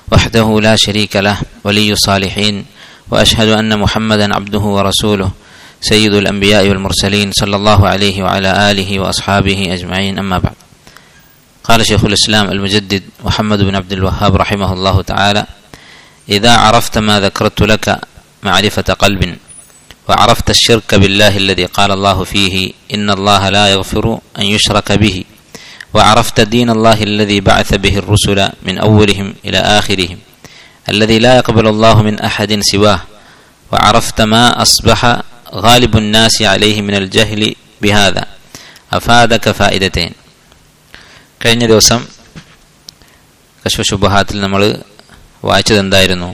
وحده لا شريك له ولي الصالحين واشهد ان محمدا عبده ورسوله سيد الانبياء والمرسلين صلى الله عليه وعلى اله واصحابه اجمعين اما بعد قال شيخ الاسلام المجدد محمد بن عبد الوهاب رحمه الله تعالى اذا عرفت ما ذكرت لك معرفه قلب وعرفت الشرك بالله الذي قال الله فيه ان الله لا يغفر ان يشرك به وعرفت دين الله الذي بعث به الرسل من اولهم الى اخرهم الذي لا يقبل الله من احد سواه وعرفت ما اصبح غالب الناس عليه من الجهل بهذا افادك فائدتين കഴിഞ്ഞ ദിവസം കശ്വശുബഹാത്തിൽ നമ്മൾ വായിച്ചത് എന്തായിരുന്നു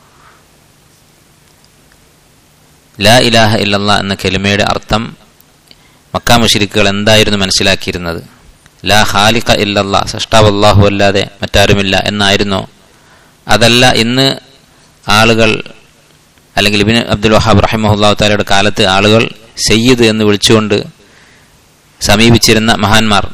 ലാ ഇലാഹ ഇല്ലല്ല എന്ന കെലിമയുടെ അർത്ഥം മക്കാ മുഷിരിക്കുകൾ എന്തായിരുന്നു മനസ്സിലാക്കിയിരുന്നത് ലാ ഹാലിഖ ഇല്ലല്ല സഷ്ടാവ് അള്ളാഹു അല്ലാതെ മറ്റാരുമില്ല എന്നായിരുന്നോ അതല്ല ഇന്ന് ആളുകൾ അല്ലെങ്കിൽ ഇബിൻ അബ്ദുൽ വഹാബ് റഹിമഹുല്ലാഹു താലയുടെ കാലത്ത് ആളുകൾ സയ്യിദ് എന്ന് വിളിച്ചുകൊണ്ട് സമീപിച്ചിരുന്ന മഹാന്മാർ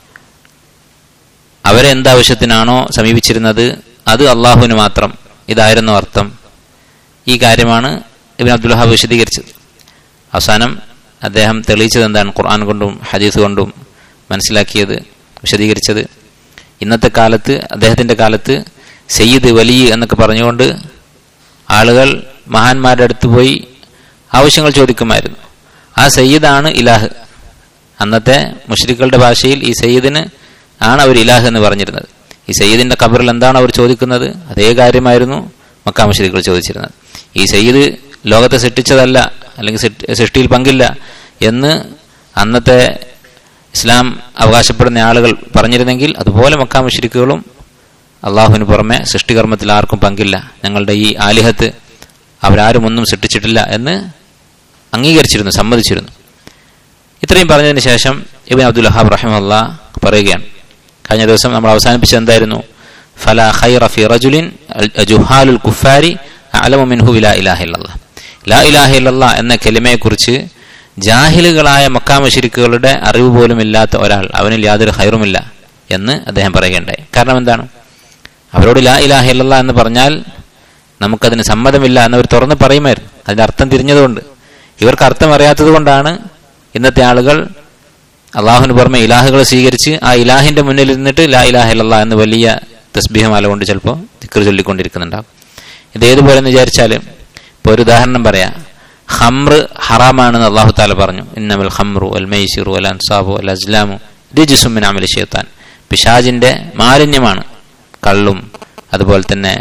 അവരെ എന്താവശ്യത്തിനാണോ സമീപിച്ചിരുന്നത് അത് അള്ളാഹുവിന് മാത്രം ഇതായിരുന്നു അർത്ഥം ഈ കാര്യമാണ് ഇബിൻ അബ്ദുൽ വഹാബ് വിശദീകരിച്ചത് അവസാനം അദ്ദേഹം തെളിയിച്ചത് എന്താണ് ഖുർആൻ കൊണ്ടും ഹദീസ് കൊണ്ടും മനസ്സിലാക്കിയത് വിശദീകരിച്ചത് ഇന്നത്തെ കാലത്ത് അദ്ദേഹത്തിൻ്റെ കാലത്ത് സയ്യിദ് വലിയ എന്നൊക്കെ പറഞ്ഞുകൊണ്ട് ആളുകൾ മഹാന്മാരുടെ അടുത്ത് പോയി ആവശ്യങ്ങൾ ചോദിക്കുമായിരുന്നു ആ സയ്യിദാണ് ഇലാഹ് അന്നത്തെ മുഷ്രിഖുകളുടെ ഭാഷയിൽ ഈ സയ്യിദിന് ആണ് അവർ ഇലാഹ് എന്ന് പറഞ്ഞിരുന്നത് ഈ സയ്യിദിന്റെ ഖബറിൽ എന്താണ് അവർ ചോദിക്കുന്നത് അതേ കാര്യമായിരുന്നു മക്കാ മുഷ്രിഖുകൾ ചോദിച്ചിരുന്നത് ഈ സയ്യിദ് ലോകത്തെ സൃഷ്ടിച്ചതല്ല അല്ലെങ്കിൽ സൃഷ്ടിയിൽ പങ്കില്ല എന്ന് അന്നത്തെ ഇസ്ലാം അവകാശപ്പെടുന്ന ആളുകൾ പറഞ്ഞിരുന്നെങ്കിൽ അതുപോലെ മക്കാ മുഷ്രിഖുകളും അള്ളാഹുവിന് പുറമെ സൃഷ്ടികർമ്മത്തിൽ ആർക്കും പങ്കില്ല ഞങ്ങളുടെ ഈ ആലിഹത്ത് അവരാരും ഒന്നും സൃഷ്ടിച്ചിട്ടില്ല എന്ന് അംഗീകരിച്ചിരുന്നു സമ്മതിച്ചിരുന്നു ഇത്രയും പറഞ്ഞതിന് ശേഷം ഇബിൻ അബ്ദുൽ ഹഹാബ് റഹിമല്ല പറയുകയാണ് കഴിഞ്ഞ ദിവസം നമ്മൾ അവസാനിപ്പിച്ചത് എന്തായിരുന്നു ഫല ഖൈറ ഫി റജുലിൻ ജുഹാലുൽ കുഫാരി അലമു മിൻഹു ലാ ഇലാഹ ഇല്ലല്ലാഹ് ലാ ഇലാഹ ഇല്ലല്ലാഹ് എന്ന കെലിമയെക്കുറിച്ച് ജാഹിലുകളായ മക്കാമശിരിക്കുകളുടെ അറിവ് പോലും ഇല്ലാത്ത ഒരാൾ അവനിൽ യാതൊരു ഹൈറുമില്ല എന്ന് അദ്ദേഹം പറയുകയുണ്ടായി കാരണം എന്താണ് അവരോട് ലാ ഇലാഹ ഇല്ലല്ലാ എന്ന് പറഞ്ഞാൽ നമുക്കതിന് സമ്മതമില്ല എന്നവർ തുറന്ന് പറയുമായിരുന്നു അതിന്റെ അർത്ഥം തിരിഞ്ഞതുകൊണ്ട് ഇവർക്ക് അർത്ഥം അറിയാത്തത് കൊണ്ടാണ് ഇന്നത്തെ ആളുകൾ അള്ളാഹുവിന് പുറമെ ഇലാഹുകൾ സ്വീകരിച്ച് ആ ഇലാഹിന്റെ മുന്നിൽ ഇരുന്നിട്ട് ലാ ഇലാഹ ഇല്ലല്ലാ എന്ന് വലിയ തസ്ബീഹമാല കൊണ്ട് ചിലപ്പോൾ തിക്കർ ചൊല്ലിക്കൊണ്ടിരിക്കുന്നുണ്ടാവും ഇത് ഏതുപോലെ എന്ന് വിചാരിച്ചാൽ ഇപ്പോൾ ഒരു ഉദാഹരണം പറയാം ഹംറ് ഹറാമാണെന്ന് അള്ളാഹു താല പറഞ്ഞു ഇന്നമൽ ഹംറു അൽ മൈസിറു അൽ അൻസാബു അൽ അസ്ലാമു രജുസുമിൻ അമൽ ഷെയ്ത്താൻ പിശാജിന്റെ മാലിന്യമാണ് കള്ളും അതുപോലെ തന്നെ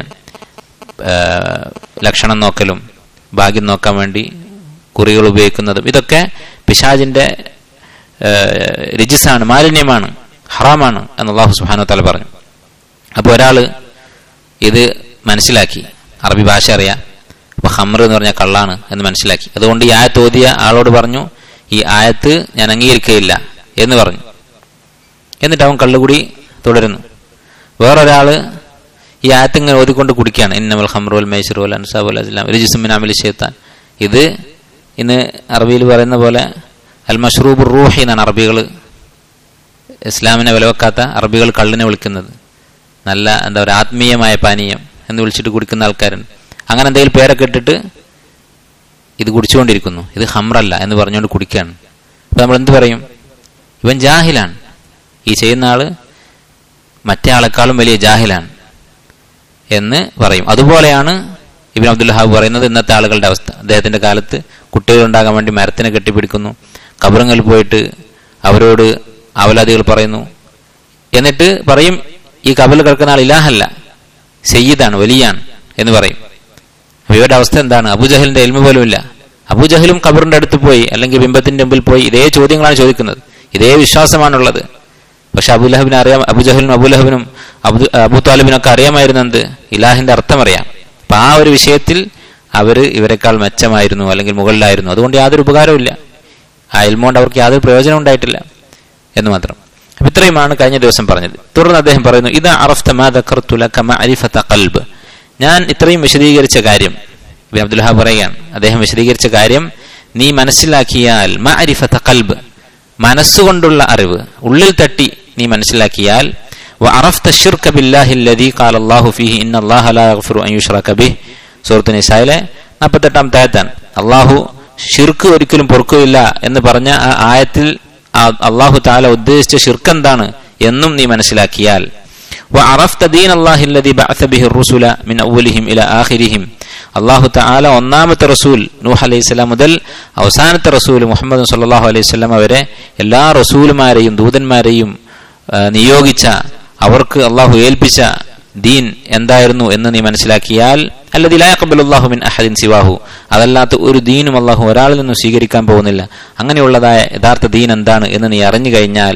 ലക്ഷണം നോക്കലും ഭാഗ്യം നോക്കാൻ വേണ്ടി കുറികൾ ഉപയോഗിക്കുന്നതും ഇതൊക്കെ പിശാജിന്റെ രജിസാണ് മാലിന്യമാണ് ഹറാമാണ് എന്ന് അള്ളാഹു സുഹാനോ തല പറഞ്ഞു അപ്പോൾ ഒരാൾ ഇത് മനസ്സിലാക്കി അറബി ഭാഷ അറിയാം അപ്പൊ ഹമ്ര എന്ന് പറഞ്ഞാൽ കള്ളാണ് എന്ന് മനസ്സിലാക്കി അതുകൊണ്ട് ഈ ആയത്ത് ഓതിയ ആളോട് പറഞ്ഞു ഈ ആയത്ത് ഞാൻ അംഗീകരിക്കുകയില്ല എന്ന് പറഞ്ഞു എന്നിട്ട് അവൻ കള്ളുകൂടി തുടരുന്നു വേറൊരാള് ഈ ആയത്ത് ഇങ്ങനെ ഓതിക്കൊണ്ട് കുടിക്കുകയാണ് ഇന്നമൽ ഹമ്രുൽ മൈസറുൽ അൻസാബുൽ അസ്ലാം രജിസുമിൻ അമലി ഷെയ്ത്താൻ ഇത് ഇന്ന് അറബിയിൽ പറയുന്ന പോലെ അൽ മഷ്റൂബ് റൂഹി എന്നാണ് അറബികൾ ഇസ്ലാമിനെ വിലവെക്കാത്ത അറബികൾ കള്ളിനെ വിളിക്കുന്നത് നല്ല എന്താ പറയുക ആത്മീയമായ പാനീയം എന്ന് വിളിച്ചിട്ട് കുടിക്കുന്ന ആൾക്കാരുണ്ട് അങ്ങനെ എന്തെങ്കിലും പേരൊക്കെ ഇട്ടിട്ട് ഇത് കുടിച്ചുകൊണ്ടിരിക്കുന്നു ഇത് ഹമ്രല്ല എന്ന് പറഞ്ഞുകൊണ്ട് കുടിക്കുകയാണ് അപ്പൊ നമ്മൾ എന്ത് പറയും ഇവൻ ജാഹിലാണ് ഈ ചെയ്യുന്ന ആള് മറ്റേ ആളെക്കാളും വലിയ ജാഹിലാണ് എന്ന് പറയും അതുപോലെയാണ് ഇബിൻ അബ്ദുൽ ഹാബ് പറയുന്നത് ഇന്നത്തെ ആളുകളുടെ അവസ്ഥ അദ്ദേഹത്തിന്റെ കാലത്ത് കുട്ടികൾ ഉണ്ടാകാൻ വേണ്ടി മരത്തിനെ കെട്ടിപ്പിടിക്കുന്നു കബറങ്ങളിൽ പോയിട്ട് അവരോട് അവലാദികൾ പറയുന്നു എന്നിട്ട് പറയും ഈ കബൽ കിടക്കുന്ന ആൾ ഇലാഹല്ല സയ്യിദാണ് വലിയാണ് എന്ന് പറയും ഇവരുടെ അവസ്ഥ എന്താണ് അബുജഹലിന്റെ എൽമ പോലും ഇല്ല അബുജഹലും ഖബറിന്റെ അടുത്ത് പോയി അല്ലെങ്കിൽ ബിംബത്തിന്റെ മുമ്പിൽ പോയി ഇതേ ചോദ്യങ്ങളാണ് ചോദിക്കുന്നത് ഇതേ വിശ്വാസമാണുള്ളത് പക്ഷെ അബുലഹബിന് അറിയാം അബുജഹലിനും അബുലഹബിനും അബു അബു താലിബിനൊക്കെ അറിയാമായിരുന്നു എന്ത് ഇലാഹിന്റെ അർത്ഥം അറിയാം അപ്പൊ ആ ഒരു വിഷയത്തിൽ അവര് ഇവരെക്കാൾ മെച്ചമായിരുന്നു അല്ലെങ്കിൽ മുകളിലായിരുന്നു അതുകൊണ്ട് യാതൊരു ഉപകാരവും ആ എൽമോണ്ട് അവർക്ക് യാതൊരു പ്രയോജനം ഉണ്ടായിട്ടില്ല എന്ന് മാത്രം അപ്പൊ ഇത്രയുമാണ് കഴിഞ്ഞ ദിവസം പറഞ്ഞത് തുടർന്ന് അദ്ദേഹം പറയുന്നു ഇത് അറഫ്ത കൽബ് ഞാൻ ഇത്രയും വിശദീകരിച്ച കാര്യം ഇബ്നു അബ്ദുൽ വഹാബ് പറയുകയാണ് അദ്ദേഹം വിശദീകരിച്ച കാര്യം നീ മനസ്സിലാക്കിയാൽ മഅരിഫത കൽബ് മനസ്സുകൊണ്ടുള്ള അറിവ് ഉള്ളിൽ തട്ടി നീ മനസ്സിലാക്കിയാൽ وعرفت الشرك بالله الذي قال الله فيه إن الله لا يغفر أن يشرك به സൂറത്ത് നിസായിലെ നാൽപ്പത്തെട്ടാമത്തെ ആയത്താണ് അള്ളാഹു ഷിർക്ക് ഒരിക്കലും പൊറുക്കുകയില്ല എന്ന് പറഞ്ഞ ആ ആയത്തിൽ അള്ളാഹു താല ഉദ്ദേശിച്ച ഷിർക്ക് എന്താണ് എന്നും നീ മനസ്സിലാക്കിയാൽ وعرفت دين الله الذي بعث به الرسل من أولهم إلى آخرهم അള്ളാഹു താല ഒന്നാമത്തെ റസൂൽ നൂഹ് അലൈഹി സ്വലാം മുതൽ അവസാനത്തെ റസൂൽ മുഹമ്മദ് സല്ലാഹു അലൈഹി സ്വലാം വരെ എല്ലാ റസൂലുമാരെയും ദൂതന്മാരെയും നിയോഗിച്ച അവർക്ക് അള്ളാഹു ഏൽപ്പിച്ച ദീൻ എന്തായിരുന്നു എന്ന് നീ മനസ്സിലാക്കിയാൽ അല്ലതിലാഹു മിൻ അഹദിൻ സിവാഹു അതല്ലാത്ത ഒരു ദീനും അള്ളാഹു ഒരാളിൽ നിന്നും സ്വീകരിക്കാൻ പോകുന്നില്ല അങ്ങനെയുള്ളതായ യഥാർത്ഥ ദീൻ എന്താണ് എന്ന് നീ അറിഞ്ഞു കഴിഞ്ഞാൽ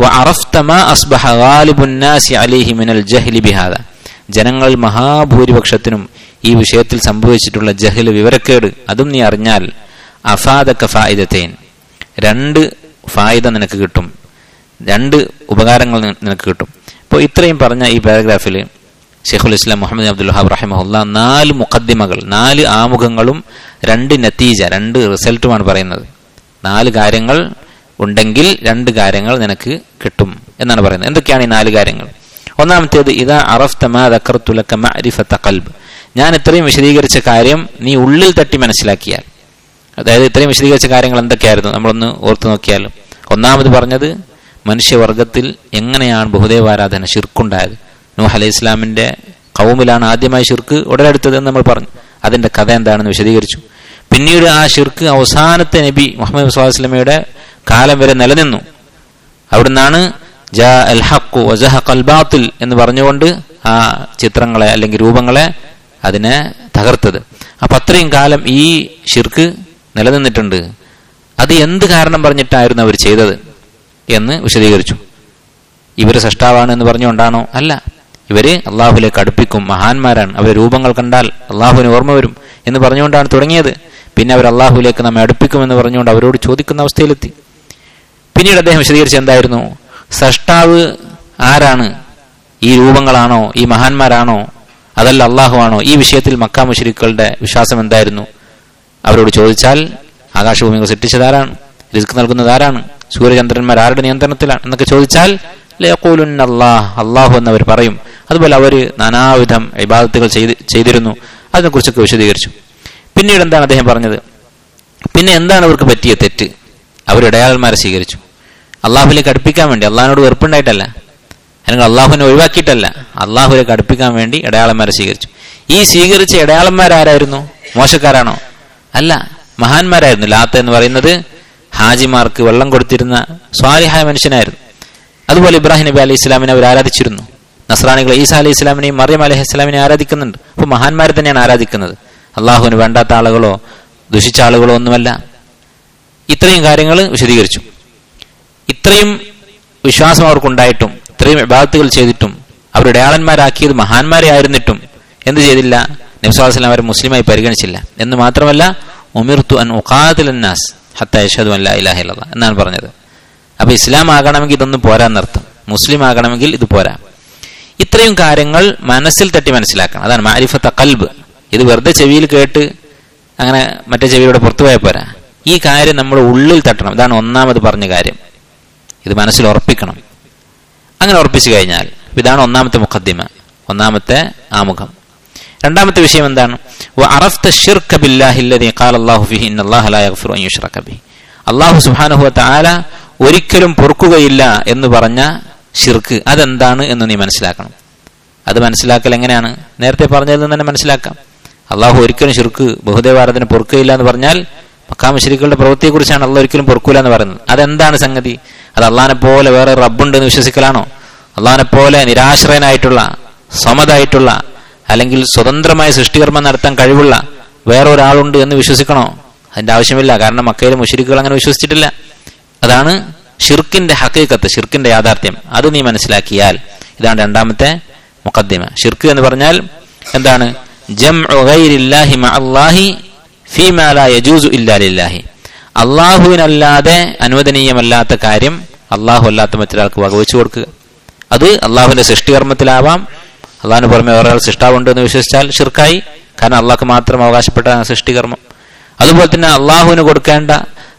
ജനങ്ങൾ മഹാഭൂരിപക്ഷത്തിനും ഈ വിഷയത്തിൽ സംഭവിച്ചിട്ടുള്ള ജഹല് വിവരക്കേട് അതും നീ അറിഞ്ഞാൽ അഫാദക്ക ഫായിദത്തേൻ രണ്ട് ഫായിദ നിനക്ക് കിട്ടും രണ്ട് ഉപകാരങ്ങൾ നിനക്ക് കിട്ടും ഇപ്പോൾ ഇത്രയും പറഞ്ഞ ഈ പാരഗ്രാഫിൽ ഷെയ്ഖുൽ ഇസ്ലാം മുഹമ്മദ് അബ്ദുൽഹാബ് റഹിമഹുല്ല നാല് മുഖദ്ദിമകൾ നാല് ആമുഖങ്ങളും രണ്ട് നത്തീജ രണ്ട് റിസൾട്ടുമാണ് പറയുന്നത് നാല് കാര്യങ്ങൾ ഉണ്ടെങ്കിൽ രണ്ട് കാര്യങ്ങൾ നിനക്ക് കിട്ടും എന്നാണ് പറയുന്നത് എന്തൊക്കെയാണ് ഈ നാല് കാര്യങ്ങൾ ഒന്നാമത്തേത് ഇതാ അറഫ്തമാക്കർത്തുലക്ക മഅരിഫത്ത കൽബ് ഞാൻ ഇത്രയും വിശദീകരിച്ച കാര്യം നീ ഉള്ളിൽ തട്ടി മനസ്സിലാക്കിയാൽ അതായത് ഇത്രയും വിശദീകരിച്ച കാര്യങ്ങൾ എന്തൊക്കെയായിരുന്നു നമ്മളൊന്ന് ഓർത്തു നോക്കിയാൽ ഒന്നാമത് പറഞ്ഞത് മനുഷ്യവർഗത്തിൽ എങ്ങനെയാണ് ബഹുദേവാരാധന ഷിർക്കുണ്ടായത് നൂഹ് അലൈഹി ഇസ്ലാമിന്റെ കൗമിലാണ് ആദ്യമായി ഷിർക്ക് ഉടലെടുത്തത് എന്ന് നമ്മൾ പറഞ്ഞു അതിന്റെ കഥ എന്താണെന്ന് വിശദീകരിച്ചു പിന്നീട് ആ ഷിർക്ക് അവസാനത്തെ നബി മുഹമ്മദ് സ്വലാസ്ലമയുടെ കാലം വരെ നിലനിന്നു അവിടുന്നാണ് ജാ അൽ ഹക്കു വജഹഖൽ ബാത്തിൽ എന്ന് പറഞ്ഞുകൊണ്ട് ആ ചിത്രങ്ങളെ അല്ലെങ്കിൽ രൂപങ്ങളെ അതിനെ തകർത്തത് അപ്പൊ അത്രയും കാലം ഈ ഷിർക്ക് നിലനിന്നിട്ടുണ്ട് അത് എന്ത് കാരണം പറഞ്ഞിട്ടായിരുന്നു അവർ ചെയ്തത് എന്ന് വിശദീകരിച്ചു ഇവര് സൃഷ്ടാവാണ് എന്ന് പറഞ്ഞുകൊണ്ടാണോ അല്ല ഇവര് അള്ളാഹുലേക്ക് അടുപ്പിക്കും മഹാന്മാരാണ് അവരെ രൂപങ്ങൾ കണ്ടാൽ അള്ളാഹുവിന് ഓർമ്മ വരും എന്ന് പറഞ്ഞുകൊണ്ടാണ് തുടങ്ങിയത് പിന്നെ അവർ അള്ളാഹുലേക്ക് നമ്മെ അടുപ്പിക്കുമെന്ന് പറഞ്ഞുകൊണ്ട് അവരോട് ചോദിക്കുന്ന അവസ്ഥയിലെത്തി പിന്നീട് അദ്ദേഹം വിശദീകരിച്ച് എന്തായിരുന്നു സൃഷ്ടാവ് ആരാണ് ഈ രൂപങ്ങളാണോ ഈ മഹാന്മാരാണോ അതല്ല അള്ളാഹു ആണോ ഈ വിഷയത്തിൽ മക്കാ മുഷരിക്കളുടെ വിശ്വാസം എന്തായിരുന്നു അവരോട് ചോദിച്ചാൽ ആകാശഭൂമികൾ സൃഷ്ടിച്ചതാരാണ് റിസ്ക് നൽകുന്നത് ആരാണ് സൂര്യചന്ദ്രന്മാർ ആരുടെ നിയന്ത്രണത്തിലാണ് എന്നൊക്കെ ചോദിച്ചാൽ അള്ളാഹ് അള്ളാഹു എന്നവർ പറയും അതുപോലെ അവർ നാനാവിധം ഇബാദത്തുകൾ ചെയ്ത് ചെയ്തിരുന്നു അതിനെക്കുറിച്ചൊക്കെ വിശദീകരിച്ചു പിന്നീട് എന്താണ് അദ്ദേഹം പറഞ്ഞത് പിന്നെ എന്താണ് അവർക്ക് പറ്റിയ തെറ്റ് അവർ ഇടയാളന്മാരെ സ്വീകരിച്ചു അള്ളാഹുലേക്ക് അടുപ്പിക്കാൻ വേണ്ടി അള്ളാഹിനോട് വെറുപ്പുണ്ടായിട്ടല്ല അല്ലെങ്കിൽ അള്ളാഹുവിനെ ഒഴിവാക്കിയിട്ടല്ല അള്ളാഹുലേക്ക് അടുപ്പിക്കാൻ വേണ്ടി ഇടയാളന്മാരെ സ്വീകരിച്ചു ഈ സ്വീകരിച്ച ഇടയാളന്മാരാരായിരുന്നു മോശക്കാരാണോ അല്ല മഹാന്മാരായിരുന്നു ലാത്ത എന്ന് പറയുന്നത് ഹാജിമാർക്ക് വെള്ളം കൊടുത്തിരുന്ന സ്വാലിഹായ മനുഷ്യനായിരുന്നു അതുപോലെ ഇബ്രാഹിം നബി അലൈഹി ഇസ്ലാമിനെ അവർ ആരാധിച്ചിരുന്നു നസ്രാനികൾ ഈസ അലൈഹി ഇസ്ലാമിനെയും മറിയം അലൈഹി ഇസ്ലാമിനെ ആരാധിക്കുന്നുണ്ട് അപ്പോൾ മഹാന്മാരെ തന്നെയാണ് ആരാധിക്കുന്നത് അള്ളാഹുവിന് വേണ്ടാത്ത ആളുകളോ ദുഷിച്ച ആളുകളോ ഒന്നുമല്ല ഇത്രയും കാര്യങ്ങൾ വിശദീകരിച്ചു ഇത്രയും വിശ്വാസം അവർക്കുണ്ടായിട്ടും ഇത്രയും വിഭാഗത്തുകൾ ചെയ്തിട്ടും അവരുടെ ആളന്മാരാക്കിയത് മഹാന്മാരെ ആയിരുന്നിട്ടും എന്ത് ചെയ്തില്ല നബ്സാസ്ലാം അവരെ മുസ്ലിമായി പരിഗണിച്ചില്ല എന്ന് മാത്രമല്ല ഉമിർത്തു അൻ ഉഖാദിലന്നാസ് ഹത്ത യഷദു അല്ല ഇലാഹ എന്നാണ് പറഞ്ഞത് അപ്പൊ ഇസ്ലാം ആകണമെങ്കിൽ ഇതൊന്നും പോരാന്നർത്ഥം മുസ്ലിം ആകണമെങ്കിൽ ഇത് പോരാ ഇത്രയും കാര്യങ്ങൾ മനസ്സിൽ തട്ടി മനസ്സിലാക്കണം അതാണ് മാരിഫത്ത കൽബ് ഇത് വെറുതെ ചെവിയിൽ കേട്ട് അങ്ങനെ മറ്റേ ചെവിയിലൂടെ പുറത്തു പോയാൽ പോരാ ഈ കാര്യം നമ്മൾ ഉള്ളിൽ തട്ടണം ഇതാണ് ഒന്നാമത് പറഞ്ഞ കാര്യം ഇത് മനസ്സിൽ ഉറപ്പിക്കണം അങ്ങനെ ഉറപ്പിച്ചു കഴിഞ്ഞാൽ ഇതാണ് ഒന്നാമത്തെ മുഖദ്ദിമ ഒന്നാമത്തെ ആമുഖം രണ്ടാമത്തെ വിഷയം എന്താണ് അള്ളാഹു സുബാനുഹു താല ഒരിക്കലും പൊറുക്കുകയില്ല എന്ന് പറഞ്ഞ ഷിർക്ക് അതെന്താണ് എന്ന് നീ മനസ്സിലാക്കണം അത് മനസ്സിലാക്കൽ എങ്ങനെയാണ് നേരത്തെ പറഞ്ഞതിൽ നിന്ന് തന്നെ മനസ്സിലാക്കാം അള്ളാഹു ഒരിക്കലും ഷിർക്ക് ബഹുദേവാരത്തിന് പൊറുക്കുകയില്ല എന്ന് പറഞ്ഞാൽ മക്കാമശ്ശേരികളുടെ പ്രവൃത്തിയെക്കുറിച്ചാണ് അള്ളാഹ് ഒരിക്കലും പൊറുക്കൂല എന്ന് പറയുന്നത് അതെന്താണ് സംഗതി അത് അള്ളഹാനെ പോലെ വേറെ റബ്ബുണ്ട് എന്ന് വിശ്വസിക്കലാണോ അള്ളഹാനെ പോലെ നിരാശ്രയനായിട്ടുള്ള സമതായിട്ടുള്ള അല്ലെങ്കിൽ സ്വതന്ത്രമായ സൃഷ്ടികർമ്മം നടത്താൻ കഴിവുള്ള വേറെ ഒരാളുണ്ട് എന്ന് വിശ്വസിക്കണോ അതിന്റെ ആവശ്യമില്ല കാരണം മക്കയിലെ മുഷരിക്കുകൾ അങ്ങനെ വിശ്വസിച്ചിട്ടില്ല അതാണ് ഷിർക്കിന്റെ ഹക്കീക്കത്ത് ഷിർക്കിന്റെ യാഥാർത്ഥ്യം അത് നീ മനസ്സിലാക്കിയാൽ ഇതാണ് രണ്ടാമത്തെ മുഖദ്ദിമ ഷിർക്ക് എന്ന് പറഞ്ഞാൽ എന്താണ് അള്ളാഹുവിനല്ലാതെ അനുവദനീയമല്ലാത്ത കാര്യം അള്ളാഹു അല്ലാത്ത മറ്റൊരാൾക്ക് വകവെച്ചു കൊടുക്കുക അത് അള്ളാഹുവിന്റെ സൃഷ്ടികർമ്മത്തിലാവാം അള്ളാഹിന് പുറമെ വേറെ സൃഷ്ടാവുണ്ട് എന്ന് വിശ്വസിച്ചാൽ ഷിർക്കായി കാരണം അള്ളാഹ്ക്ക് മാത്രം അവകാശപ്പെട്ട സൃഷ്ടികർമ്മം അതുപോലെ തന്നെ അള്ളാഹുവിന് കൊടുക്കേണ്ട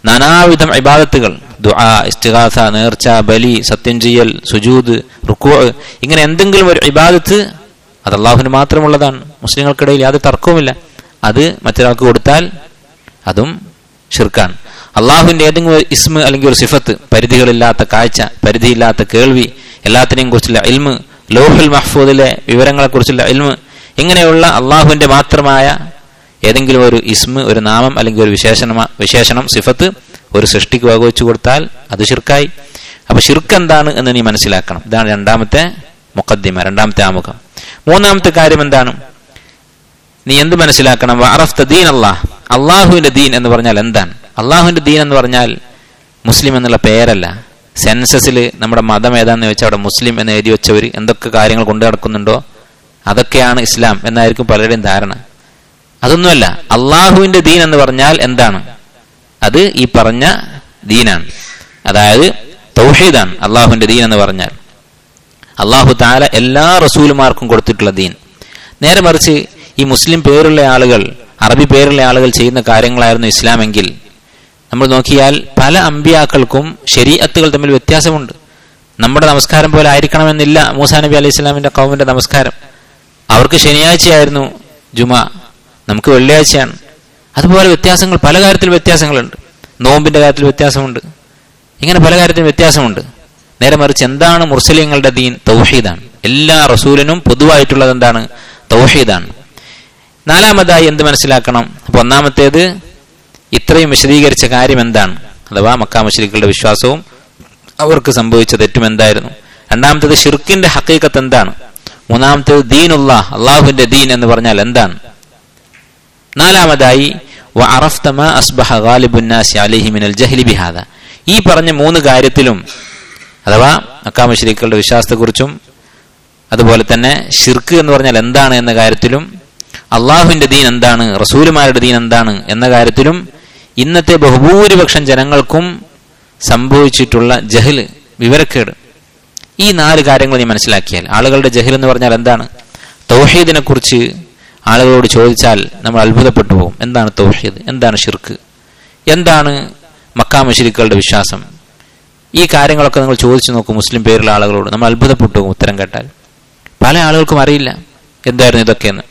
നാനാവിധം ഇബാദത്തുകൾ ദുആ ഇസ്തിഗാസ നേർച്ച ബലി സത്യം ചെയ്യൽ സുജൂദ് റുക്കു ഇങ്ങനെ എന്തെങ്കിലും ഒരു ഇബാദത്ത് അത് അള്ളാഹുവിന് മാത്രമുള്ളതാണ് മുസ്ലിങ്ങൾക്കിടയിൽ യാതൊരു തർക്കവുമില്ല അത് മറ്റൊരാൾക്ക് കൊടുത്താൽ അതും ഷിർക്കാണ് അള്ളാഹുവിന്റെ ഏതെങ്കിലും ഒരു ഇസ്മ അല്ലെങ്കിൽ ഒരു സിഫത്ത് പരിധികളില്ലാത്ത കാഴ്ച പരിധിയില്ലാത്ത കേൾവി എല്ലാത്തിനെയും കുറിച്ചുള്ള ഇൽമ് ലോഹുൽ മഹ്ഫൂദിലെ വിവരങ്ങളെ കുറിച്ചുള്ള ഇൽമ് ഇങ്ങനെയുള്ള അള്ളാഹുവിന്റെ മാത്രമായ ഏതെങ്കിലും ഒരു ഇസ്മ ഒരു നാമം അല്ലെങ്കിൽ ഒരു വിശേഷണ വിശേഷണം സിഫത്ത് ഒരു സൃഷ്ടിക്ക് വകവെച്ചു കൊടുത്താൽ അത് ഷിർക്കായി അപ്പൊ ഷിർക്ക് എന്താണ് എന്ന് നീ മനസ്സിലാക്കണം ഇതാണ് രണ്ടാമത്തെ മുഖദ്ദിമ രണ്ടാമത്തെ ആമുഖം മൂന്നാമത്തെ കാര്യം എന്താണ് നീ എന്ത് മനസ്സിലാക്കണം വാറഫ്ത ദീൻ അള്ളാഹ് അള്ളാഹുവിന്റെ ദീൻ എന്ന് പറഞ്ഞാൽ എന്താണ് അള്ളാഹുവിന്റെ ദീൻ എന്ന് പറഞ്ഞാൽ മുസ്ലിം എന്നുള്ള പേരല്ല സെൻസസിൽ നമ്മുടെ മതം ഏതാന്ന് ചോദിച്ചാൽ അവിടെ മുസ്ലിം എന്ന് എഴുതി വെച്ചവർ എന്തൊക്കെ കാര്യങ്ങൾ കൊണ്ടു നടക്കുന്നുണ്ടോ അതൊക്കെയാണ് ഇസ്ലാം എന്നായിരിക്കും പലരുടെയും ധാരണ അതൊന്നുമല്ല അള്ളാഹുവിന്റെ ദീൻ എന്ന് പറഞ്ഞാൽ എന്താണ് അത് ഈ പറഞ്ഞ ദീനാണ് അതായത് തൗഹീദാണ് അള്ളാഹുവിന്റെ ദീൻ എന്ന് പറഞ്ഞാൽ അള്ളാഹു താല എല്ലാ റസൂലുമാർക്കും കൊടുത്തിട്ടുള്ള ദീൻ നേരെ മറിച്ച് ഈ മുസ്ലിം പേരുള്ള ആളുകൾ അറബി പേരുള്ള ആളുകൾ ചെയ്യുന്ന കാര്യങ്ങളായിരുന്നു ഇസ്ലാമെങ്കിൽ നമ്മൾ നോക്കിയാൽ പല അമ്പിയാക്കൾക്കും ശരീഅത്തുകൾ തമ്മിൽ വ്യത്യാസമുണ്ട് നമ്മുടെ നമസ്കാരം പോലെ ആയിരിക്കണമെന്നില്ല മൂസാ നബി അലൈഹി ഇസ്ലാമിന്റെ കൗമിന്റെ നമസ്കാരം അവർക്ക് ശനിയാഴ്ചയായിരുന്നു ജുമ നമുക്ക് വെള്ളിയാഴ്ചയാണ് അതുപോലെ വ്യത്യാസങ്ങൾ പല കാര്യത്തിൽ വ്യത്യാസങ്ങളുണ്ട് നോമ്പിന്റെ കാര്യത്തിൽ വ്യത്യാസമുണ്ട് ഇങ്ങനെ പല കാര്യത്തിലും വ്യത്യാസമുണ്ട് നേരെ മറിച്ച് എന്താണ് മുർസലിങ്ങളുടെ ദീൻ തൗഹീദാണ് എല്ലാ റസൂലിനും പൊതുവായിട്ടുള്ളത് എന്താണ് തൗഹീദാണ് നാലാമതായി എന്ത് മനസ്സിലാക്കണം അപ്പൊ ഒന്നാമത്തേത് ഇത്രയും വിശദീകരിച്ച കാര്യം എന്താണ് അഥവാ മക്കാ മുശ്രിക്കുകളുടെ വിശ്വാസവും അവർക്ക് സംഭവിച്ച തെറ്റും എന്തായിരുന്നു രണ്ടാമത്തേത് ഷിർക്കിന്റെ ഹക്കീക്കത്ത് എന്താണ് മൂന്നാമത്തേത് ദീനുള്ള അള്ളാഹുവിന്റെ ദീൻ എന്ന് പറഞ്ഞാൽ എന്താണ് നാലാമതായി ഈ പറഞ്ഞ മൂന്ന് കാര്യത്തിലും അഥവാ മക്കാമശ്രീക്കളുടെ വിശ്വാസത്തെക്കുറിച്ചും അതുപോലെ തന്നെ ഷിർക്ക് എന്ന് പറഞ്ഞാൽ എന്താണ് എന്ന കാര്യത്തിലും അള്ളാഹുവിന്റെ ദീൻ എന്താണ് റസൂലുമാരുടെ ദീൻ എന്താണ് എന്ന കാര്യത്തിലും ഇന്നത്തെ ബഹുഭൂരിപക്ഷം ജനങ്ങൾക്കും സംഭവിച്ചിട്ടുള്ള ജഹല് വിവരക്കേട് ഈ നാല് കാര്യങ്ങൾ നീ മനസ്സിലാക്കിയാൽ ആളുകളുടെ ജഹൽ എന്ന് പറഞ്ഞാൽ എന്താണ് തൗഹീദിനെ കുറിച്ച് ആളുകളോട് ചോദിച്ചാൽ നമ്മൾ അത്ഭുതപ്പെട്ടു പോകും എന്താണ് തൗഹീദ് എന്താണ് ഷിർക്ക് എന്താണ് മക്കാമശിരിക്കളുടെ വിശ്വാസം ഈ കാര്യങ്ങളൊക്കെ നിങ്ങൾ ചോദിച്ചു നോക്കും മുസ്ലിം പേരുള്ള ആളുകളോട് നമ്മൾ അത്ഭുതപ്പെട്ടു പോകും ഉത്തരം കേട്ടാൽ പല ആളുകൾക്കും അറിയില്ല എന്തായിരുന്നു ഇതൊക്കെയെന്ന്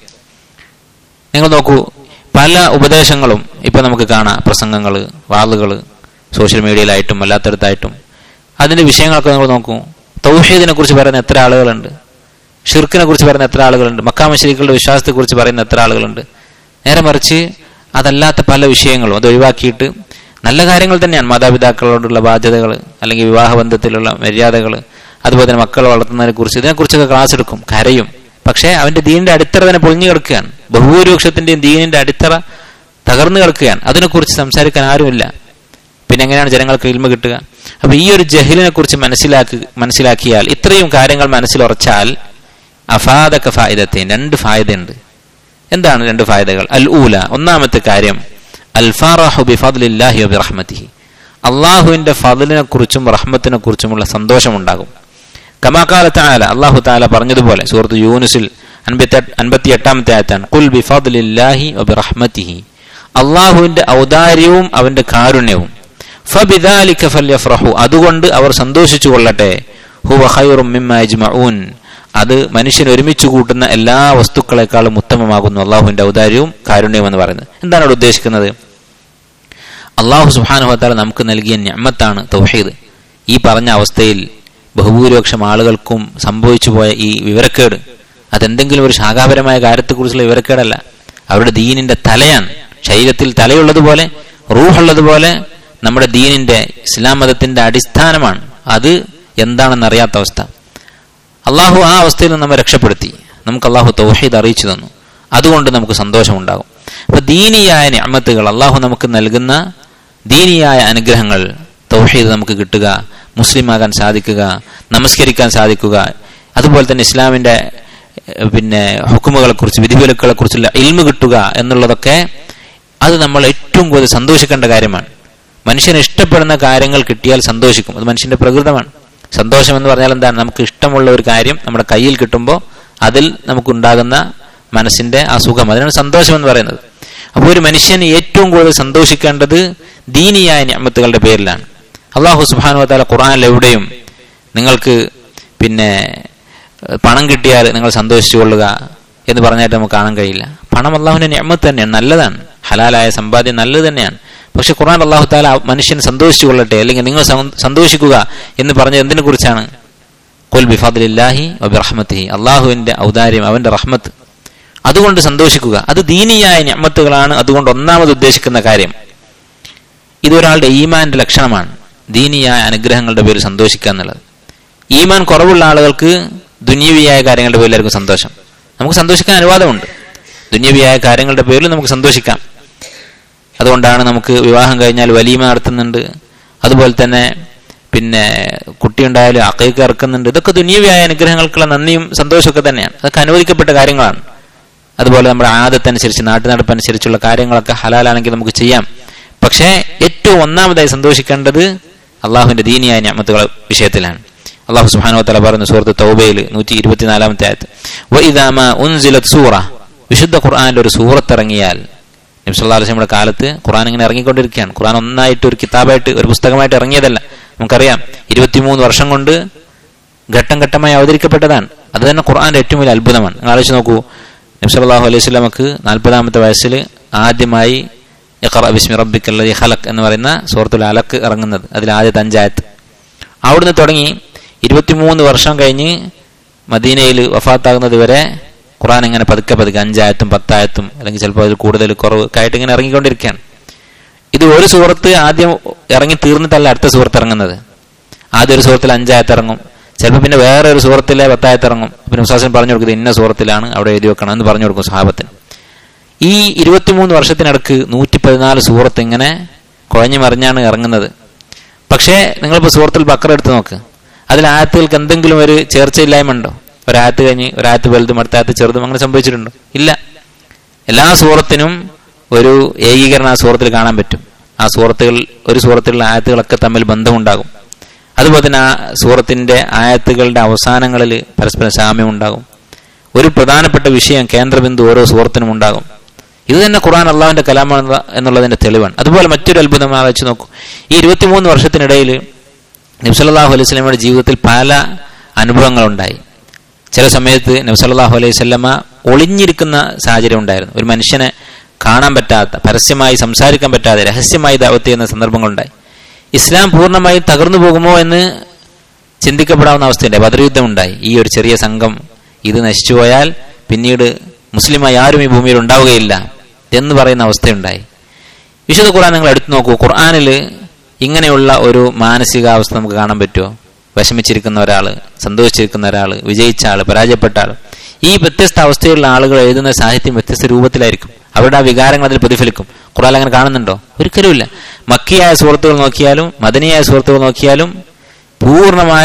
നിങ്ങൾ നോക്കൂ പല ഉപദേശങ്ങളും ഇപ്പൊ നമുക്ക് കാണാം പ്രസംഗങ്ങൾ വാളുകൾ സോഷ്യൽ മീഡിയയിലായിട്ടും അല്ലാത്തടത്തായിട്ടും അതിന്റെ വിഷയങ്ങളൊക്കെ നിങ്ങൾ നോക്കൂ തൗഹീദിനെ കുറിച്ച് പറയുന്ന എത്ര ആളുകളുണ്ട് ഷിർക്കിനെ കുറിച്ച് പറയുന്ന എത്ര ആളുകളുണ്ട് മക്കാമശ്രീകളുടെ വിശ്വാസത്തെ കുറിച്ച് പറയുന്ന എത്ര ആളുകളുണ്ട് നേരെ മറിച്ച് അതല്ലാത്ത പല വിഷയങ്ങളും അത് ഒഴിവാക്കിയിട്ട് നല്ല കാര്യങ്ങൾ തന്നെയാണ് മാതാപിതാക്കളോടുള്ള ബാധ്യതകൾ അല്ലെങ്കിൽ വിവാഹബന്ധത്തിലുള്ള മര്യാദകൾ അതുപോലെ തന്നെ മക്കളെ വളർത്തുന്നതിനെ കുറിച്ച് ഇതിനെക്കുറിച്ചൊക്കെ ക്ലാസ് എടുക്കും കരയും പക്ഷേ അവന്റെ ദീനിന്റെ അടിത്തറ തന്നെ പൊളിഞ്ഞു കിടക്കുകയാണ് ബഹുഭൂരിപക്ഷത്തിന്റെയും ദീനിന്റെ അടിത്തറ തകർന്നു കിടക്കുകയാണ് അതിനെക്കുറിച്ച് സംസാരിക്കാൻ ആരുമില്ല പിന്നെ എങ്ങനെയാണ് ജനങ്ങൾക്ക് ഇൽമ കിട്ടുക അപ്പൊ ഈ ഒരു ജഹലിനെ കുറിച്ച് മനസ്സിലാക്കി മനസ്സിലാക്കിയാൽ ഇത്രയും കാര്യങ്ങൾ മനസ്സിലുറച്ചാൽ അഫാദക ഫായിദത്തെ രണ്ട് ഫായതയുണ്ട് എന്താണ് രണ്ട് ഫായതകൾ അൽ ഊല ഒന്നാമത്തെ കാര്യം അൽ ഫാറഹു ബിഫദ്ലില്ലാഹി വബിറഹ്മതിഹി അള്ളാഹുവിന്റെ ഫضലിനെ കുറിച്ചും റഹ്മത്തിനെ കുറിച്ചുമുള്ള സന്തോഷമുണ്ടാകും കമാകാലത്ത് ആല അള്ളാഹു താല പറഞ്ഞതുപോലെ സുഹൃത്ത് യൂനുസിൽ അൻപത്തി എട്ടാമത്തെ ആയത്താണ് കുൽ ബിഫദ്ലില്ലാഹി വബിറഹ്മതിഹി അള്ളാഹുവിന്റെ ഔദാര്യവും അവന്റെ കാരുണ്യവും ഫബിദാലിക ഫല്യഫ്രഹു അതുകൊണ്ട് അവർ സന്തോഷിച്ചു കൊള്ളട്ടെ ഹുവ ഖൈറും മിമ്മ യജ്മഊൻ അത് മനുഷ്യൻ ഒരുമിച്ച് കൂട്ടുന്ന എല്ലാ വസ്തുക്കളെക്കാളും ഉത്തമമാകുന്നു അള്ളാഹുവിന്റെ ഔദാര്യവും കാരുണ്യവും എന്ന് പറയുന്നത് എന്താണ് അവിടെ ഉദ്ദേശിക്കുന്നത് അള്ളാഹു സുബാനുഹത്താല നമുക്ക് നൽകിയ ഞമ്മത്താണ് തൗഹീദ് ഈ പറഞ്ഞ അവസ്ഥയിൽ ബഹുഭൂരിപക്ഷം ആളുകൾക്കും സംഭവിച്ചു പോയ ഈ വിവരക്കേട് അതെന്തെങ്കിലും ഒരു ശാഖാപരമായ കാര്യത്തെക്കുറിച്ചുള്ള വിവരക്കേടല്ല അവരുടെ ദീനിന്റെ തലയാണ് ശരീരത്തിൽ തലയുള്ളതുപോലെ റൂഹുള്ളതുപോലെ നമ്മുടെ ദീനിന്റെ ഇസ്ലാം മതത്തിന്റെ അടിസ്ഥാനമാണ് അത് എന്താണെന്ന് അറിയാത്ത അവസ്ഥ അള്ളാഹു ആ അവസ്ഥയിൽ നിന്ന് നമ്മെ രക്ഷപ്പെടുത്തി നമുക്ക് അള്ളാഹു തൗഹീദ് അറിയിച്ചു തന്നു അതുകൊണ്ട് നമുക്ക് സന്തോഷമുണ്ടാകും അപ്പൊ ദീനിയായ ഞാമത്തുകൾ അള്ളാഹു നമുക്ക് നൽകുന്ന ദീനിയായ അനുഗ്രഹങ്ങൾ തൗഹീദ് നമുക്ക് കിട്ടുക മുസ്ലിമാകാൻ സാധിക്കുക നമസ്കരിക്കാൻ സാധിക്കുക അതുപോലെ തന്നെ ഇസ്ലാമിന്റെ പിന്നെ ഹുക്കുമുകളെ കുറിച്ച് വിധിവിലക്കുകളെ കുറിച്ചുള്ള ഇൽമ കിട്ടുക എന്നുള്ളതൊക്കെ അത് നമ്മൾ ഏറ്റവും കൂടുതൽ സന്തോഷിക്കേണ്ട കാര്യമാണ് മനുഷ്യന് ഇഷ്ടപ്പെടുന്ന കാര്യങ്ങൾ കിട്ടിയാൽ സന്തോഷിക്കും അത് മനുഷ്യന്റെ പ്രകൃതമാണ് സന്തോഷം എന്ന് പറഞ്ഞാൽ എന്താണ് നമുക്ക് ഇഷ്ടമുള്ള ഒരു കാര്യം നമ്മുടെ കയ്യിൽ കിട്ടുമ്പോൾ അതിൽ നമുക്കുണ്ടാകുന്ന മനസ്സിന്റെ ആ സുഖം അതിനാണ് സന്തോഷം എന്ന് പറയുന്നത് അപ്പോൾ ഒരു മനുഷ്യന് ഏറ്റവും കൂടുതൽ സന്തോഷിക്കേണ്ടത് ദീനിയായ ഞാമത്തുകളുടെ പേരിലാണ് അള്ളാഹു സുബാനു താല ഖുർആാനിൽ എവിടെയും നിങ്ങൾക്ക് പിന്നെ ഏഹ്, പണം കിട്ടിയാൽ നിങ്ങൾ സന്തോഷിച്ചു കൊള്ളുക എന്ന് പറഞ്ഞായിട്ട് നമുക്ക് കാണാൻ കഴിയില്ല പണം അള്ളാഹുവിന്റെ ഞാമത്ത് തന്നെയാണ് നല്ലതാണ് ഹലാലായ സമ്പാദ്യം നല്ലത് തന്നെയാണ് പക്ഷെ ഖുർആൻ അള്ളാഹു താല മനുഷ്യൻ സന്തോഷിച്ചു കൊള്ളട്ടെ അല്ലെങ്കിൽ നിങ്ങൾ സൗ- സന്തോഷിക്കുക എന്ന് പറഞ്ഞത് എന്തിനെ കുറിച്ചാണ് കൊൽ ബിഫാദില്ലാഹി വബിറഹ്മത്തിഹി അള്ളാഹുവിന്റെ ഔദാര്യം അവന്റെ റഹ്മത്ത് അതുകൊണ്ട് സന്തോഷിക്കുക അത് ദീനിയായ ഞമ്മത്തുകളാണ് അതുകൊണ്ട് ഒന്നാമത് ഉദ്ദേശിക്കുന്ന കാര്യം ഇതൊരാളുടെ ഈമാന്റെ ലക്ഷണമാണ് ദീനിയായ അനുഗ്രഹങ്ങളുടെ പേരിൽ സന്തോഷിക്കുക എന്നുള്ളത് ഈമാൻ കുറവുള്ള ആളുകൾക്ക് ദുന്യവിയായ കാര്യങ്ങളുടെ പേരിലായിരിക്കും സന്തോഷം നമുക്ക് സന്തോഷിക്കാൻ അനുവാദമുണ്ട് ദുന്യവിയായ കാര്യങ്ങളുടെ പേരിൽ നമുക്ക് സന്തോഷിക്കാം അതുകൊണ്ടാണ് നമുക്ക് വിവാഹം കഴിഞ്ഞാൽ വലീമ നടത്തുന്നുണ്ട് അതുപോലെ തന്നെ പിന്നെ കുട്ടിയുണ്ടായാലും അക്കൈക്ക് ഇറക്കുന്നുണ്ട് ഇതൊക്കെ ദുന്യവിയായ അനുഗ്രഹങ്ങൾക്കുള്ള നന്ദിയും സന്തോഷമൊക്കെ തന്നെയാണ് അതൊക്കെ അനുവദിക്കപ്പെട്ട കാര്യങ്ങളാണ് അതുപോലെ നമ്മുടെ ആദത്തനുസരിച്ച് നാട്ടു നടപ്പനുസരിച്ചുള്ള കാര്യങ്ങളൊക്കെ ഹലാലാണെങ്കിൽ നമുക്ക് ചെയ്യാം പക്ഷേ ഏറ്റവും ഒന്നാമതായി സന്തോഷിക്കേണ്ടത് അള്ളാഹുവിന്റെ ദീനിയായ ഞാമത്തുകളെ വിഷയത്തിലാണ് അള്ളാഹു സുബ്ഹാനഹു വതആല പറയുന്നു സൂറത്ത് തൗബയിൽ നൂറ്റി ഇരുപത്തിനാലാമത്തെ ആയത്ത് വഇദാമ ഉൻസിലത് സൂറ വിശുദ്ധ ഖുർആനിൽ ഒരു സൂറത്ത് ഇറങ്ങിയാൽ നബി സല്ലല്ലാഹു അലൈഹി വസല്ലമയുടെ കാലത്ത് ഖുർആൻ ഇങ്ങനെ ഇറങ്ങിക്കൊണ്ടിരിക്കുകയാണ് ഖുർആൻ ഒന്നായിട്ട് ഒരു കിതാബായിട്ട് ഒരു പുസ്തകമായിട്ട് ഇറങ്ങിയതല്ല നമുക്കറിയാം ഇരുപത്തിമൂന്ന് വർഷം കൊണ്ട് ഘട്ടം ഘട്ടമായി അവതരിക്കപ്പെട്ടതാണ് അത് തന്നെ ഖുർആന്റെ ഏറ്റവും വലിയ അത്ഭുതമാണ് നിങ്ങൾ ആലോചിച്ച് നോക്കൂ നബി സല്ലല്ലാഹു അലൈഹി വസല്ലമക്ക് നാൽപ്പതാമത്തെ വയസ്സിൽ ആദ്യമായി ഇഖ്റ ബിസ്മി റബ്ബിക്കല്ലദീ ഖലഖ് എന്ന് പറയുന്ന സൂറത്തുൽ അലക്ക് ഇറങ്ങുന്നത് അതിൽ ആദ്യത്തെ അഞ്ചായത്ത് അവിടുന്ന് തുടങ്ങി ഇരുപത്തിമൂന്ന് വർഷം കഴിഞ്ഞ് മദീനയിൽ വഫാത്താകുന്നത് വരെ ഖുർആൻ ഇങ്ങനെ പതുക്കെ പതുക്കെ അഞ്ചായത്തും പത്തായത്തും അല്ലെങ്കിൽ ചിലപ്പോൾ അതിൽ കൂടുതൽ കുറവ് ഒക്കെ ആയിട്ട് ഇങ്ങനെ ഇറങ്ങിക്കൊണ്ടിരിക്കുകയാണ് ഇത് ഒരു സൂറത്ത് ആദ്യം ഇറങ്ങി തീർന്നിട്ടല്ല അടുത്ത സൂറത്ത് ഇറങ്ങുന്നത് ആദ്യം ഒരു സൂറത്തിൽ അഞ്ചായത്ത് ഇറങ്ങും ചിലപ്പോൾ പിന്നെ വേറെ ഒരു സൂറത്തിലെ പത്തായത്ത് ഇറങ്ങും പിന്നെ മുസാസിൻ പറഞ്ഞു കൊടുക്കുന്നത് ഇന്ന സൂറത്തിലാണ് അവിടെ എഴുതി വെക്കണം എന്ന് പറഞ്ഞു കൊടുക്കും സ്വഭാവത്തിന് ഈ ഇരുപത്തിമൂന്ന് വർഷത്തിനടുക്ക് നൂറ്റി പതിനാല് സൂറത്ത് ഇങ്ങനെ കുഴഞ്ഞു മറിഞ്ഞാണ് ഇറങ്ങുന്നത് പക്ഷേ നിങ്ങളിപ്പോൾ സൂറത്തിൽ ബക്കർ എടുത്ത് നോക്ക് അതിൽ ആയത്തുകൾക്ക് എന്തെങ്കിലും ഒരു ചേർച്ചയില്ലായ്മ ഉണ്ടോ ഒരായത്ത് കഴിഞ്ഞ് ഒരായത്ത് വലുതും അടുത്ത ആയത്ത് ചെറുതും അങ്ങനെ സംഭവിച്ചിട്ടുണ്ടോ ഇല്ല എല്ലാ സൂറത്തിനും ഒരു ഏകീകരണം ആ സൂറത്തിൽ കാണാൻ പറ്റും ആ സൂറത്തുകൾ ഒരു സൂറത്തിലുള്ള ആയത്തുകളൊക്കെ തമ്മിൽ ബന്ധമുണ്ടാകും അതുപോലെ തന്നെ ആ സൂറത്തിന്റെ ആയത്തുകളുടെ അവസാനങ്ങളിൽ പരസ്പരം സാമ്യം ഉണ്ടാകും ഒരു പ്രധാനപ്പെട്ട വിഷയം കേന്ദ്രബിന്ദു ഓരോ സൂറത്തിനും ഉണ്ടാകും ഇത് തന്നെ ഖുർആൻ അള്ളാഹുവിന്റെ കലാമാണ് എന്നുള്ളതിന്റെ തെളിവാണ് അതുപോലെ മറ്റൊരു അത്ഭുതം ആലോചിച്ച് നോക്കൂ ഈ ഇരുപത്തിമൂന്ന് വർഷത്തിനിടയിൽ നബ്സല്ലാഹു അലൈഹി സ്വലമയുടെ ജീവിതത്തിൽ പല അനുഭവങ്ങളുണ്ടായി ചില സമയത്ത് നബ്സല്ലാഹു അലൈഹി സ്വല്ലമ ഒളിഞ്ഞിരിക്കുന്ന സാഹചര്യം ഉണ്ടായിരുന്നു ഒരു മനുഷ്യനെ കാണാൻ പറ്റാത്ത പരസ്യമായി സംസാരിക്കാൻ പറ്റാതെ രഹസ്യമായി ദാവത്ത് ചെയ്യുന്ന സന്ദർഭങ്ങളുണ്ടായി ഇസ്ലാം പൂർണ്ണമായും തകർന്നു പോകുമോ എന്ന് ചിന്തിക്കപ്പെടാവുന്ന അവസ്ഥയുണ്ടായി ബദർയുദ്ധം ഉണ്ടായി ഈ ഒരു ചെറിയ സംഘം ഇത് നശിച്ചുപോയാൽ പിന്നീട് മുസ്ലിമായി ആരും ഈ ഭൂമിയിൽ ഉണ്ടാവുകയില്ല എന്ന് പറയുന്ന അവസ്ഥയുണ്ടായി വിശുദ്ധ ഖുർആൻ നിങ്ങൾ എടുത്തു നോക്കൂ ഖുർആാനിൽ ഇങ്ങനെയുള്ള ഒരു മാനസികാവസ്ഥ നമുക്ക് കാണാൻ പറ്റുമോ വിഷമിച്ചിരിക്കുന്ന ഒരാൾ സന്തോഷിച്ചിരിക്കുന്ന ഒരാൾ വിജയിച്ച ആൾ പരാജയപ്പെട്ട ആൾ ഈ വ്യത്യസ്ത അവസ്ഥയുള്ള ആളുകൾ എഴുതുന്ന സാഹിത്യം വ്യത്യസ്ത രൂപത്തിലായിരിക്കും അവരുടെ ആ വികാരങ്ങൾ അതിൽ പ്രതിഫലിക്കും ഖുർആൻ അങ്ങനെ കാണുന്നുണ്ടോ ഒരിക്കലുമില്ല മക്കിയായ സുഹൃത്തുക്കൾ നോക്കിയാലും മദനിയായ സുഹൃത്തുക്കൾ നോക്കിയാലും പൂർണ്ണമായ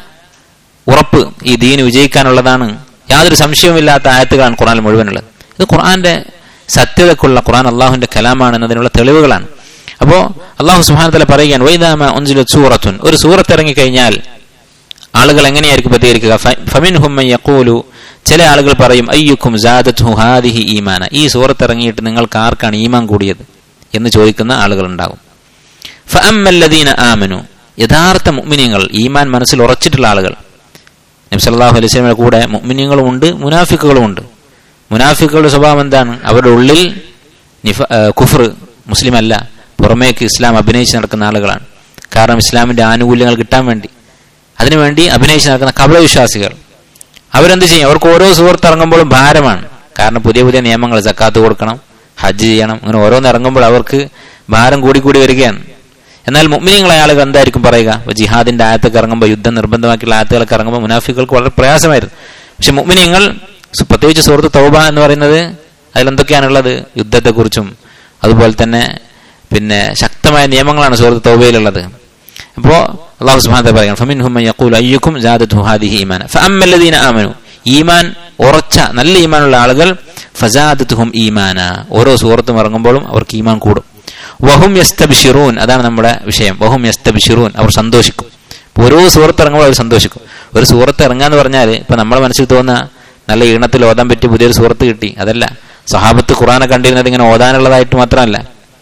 ഉറപ്പ് ഈ ദീന് വിജയിക്കാനുള്ളതാണ് യാതൊരു സംശയവുമില്ലാത്ത ആയത്തുകളാണ് ഖുർആൻ മുഴുവനുള്ളത് ഇത് ഖുർആന്റെ സത്യതക്കുള്ള ഖുർആൻ അള്ളാഹുവിന്റെ കലാമാണ് എന്നതിനുള്ള തെളിവുകളാണ് അപ്പോ അള്ളാഹു സുഹാനത്തല പറയുകയാണ് വൈദാമ ഒഞ്ചില സൂറത്തുൻ ഒരു സൂറത്ത് ഇറങ്ങിക്കഴിഞ്ഞാൽ ആളുകൾ എങ്ങനെയായിരിക്കും പ്രതികരിക്കുക ഫമിൻ യഖൂലു ചില ആളുകൾ പറയും അയ്യുക്കും ജാദത്ഹു ഹാദിഹി ഈമാന ഈ സൂറത്ത് ഇറങ്ങിയിട്ട് നിങ്ങൾക്ക് ആർക്കാണ് ഈമാൻ കൂടിയത് എന്ന് ചോദിക്കുന്ന ആളുകൾ ഉണ്ടാകും ഫഅമ്മല്ലദീന ആമനു യഥാർത്ഥ മുഅ്മിനീങ്ങൾ ഈമാൻ മനസ്സിൽ ഉറച്ചിട്ടുള്ള ആളുകൾ നബി സല്ലല്ലാഹു അലൈഹി വസല്ലമയുടെ കൂടെ മുഅ്മിനീങ്ങളും ഉണ്ട് മുനാഫിക്കുകളും ഉണ്ട് മുനാഫിക്കുകളുടെ സ്വഭാവം എന്താണ് അവരുടെ ഉള്ളിൽ നിഫ കുഫർ മുസ്ലിം അല്ല പുറമേക്ക് ഇസ്ലാം അഭിനയിച്ച് നടക്കുന്ന ആളുകളാണ് കാരണം ഇസ്ലാമിന്റെ ആനുകൂല്യങ്ങൾ കിട്ടാൻ വേണ്ടി അതിനുവേണ്ടി അഭിനയിച്ച് നടക്കുന്ന കപടവിശ്വാസികൾ അവരെന്ത് ചെയ്യും അവർക്ക് ഓരോ സുഹൃത്ത് ഇറങ്ങുമ്പോഴും ഭാരമാണ് കാരണം പുതിയ പുതിയ നിയമങ്ങൾ സക്കാത്ത് കൊടുക്കണം ഹജ്ജ് ചെയ്യണം അങ്ങനെ ഓരോന്ന് ഇറങ്ങുമ്പോൾ അവർക്ക് ഭാരം കൂടി കൂടി വരികയാണ് എന്നാൽ മുഅ്മിനീങ്ങളായ ആളുകൾ എന്തായിരിക്കും പറയുക ജിഹാദിന്റെ ആയത്തൊക്കെ ഇറങ്ങുമ്പോൾ യുദ്ധം നിർബന്ധമാക്കിയുള്ള ആയത്തുകളൊക്കെ ഇറങ്ങുമ്പോൾ മുനാഫികൾക്ക് വളരെ പ്രയാസമായിരുന്നു പക്ഷെ മുഅ്മിനീങ്ങൾ പ്രത്യേകിച്ച് സുഹൃത്ത് തൗബ എന്ന് പറയുന്നത് അതിലെന്തൊക്കെയാണുള്ളത് യുദ്ധത്തെക്കുറിച്ചും അതുപോലെ തന്നെ പിന്നെ ശക്തമായ നിയമങ്ങളാണ് സുഹൃത്ത് തൗബയിലുള്ളത് അപ്പോൾ അള്ളാഹു സുബ്ഹാനഹു പറയുകയാണ് ഫമിൻ ഹും യഖൂൽ അയ്യുക്കും ജാദത്ഹു ഹാദിഹി ഈമാന ഫഅമ്മല്ലദീന ആമനു ഈമാൻ ഉറച്ച നല്ല ഈമാനുള്ള ആളുകൾ ഫസാദത്തുഹും ഈമാന ഓരോ സൂറത്തും ഇറങ്ങുമ്പോഴും അവർക്ക് ഈമാൻ കൂടും വഹും യസ്തബിഷിറൂൻ അതാണ് നമ്മുടെ വിഷയം വഹും യസ്തബിഷിറൂൻ അവർ സന്തോഷിക്കും ഓരോ സൂറത്ത് ഇറങ്ങുമ്പോൾ അവർ സന്തോഷിക്കും ഒരു സൂറത്ത് ഇറങ്ങാന്ന് പറഞ്ഞാൽ ഇപ്പൊ നമ്മുടെ മനസ്സിൽ തോന്നുന്ന നല്ല ഈണത്തിൽ ഓതാൻ പറ്റിയ പുതിയൊരു സൂറത്ത് കിട്ടി അതല്ല സഹാബത്ത് ഖുറാനെ കണ്ടിരുന്നത് ഇങ്ങനെ ഓതാനുള്ളതായിട്ട് മാത്രമല്ല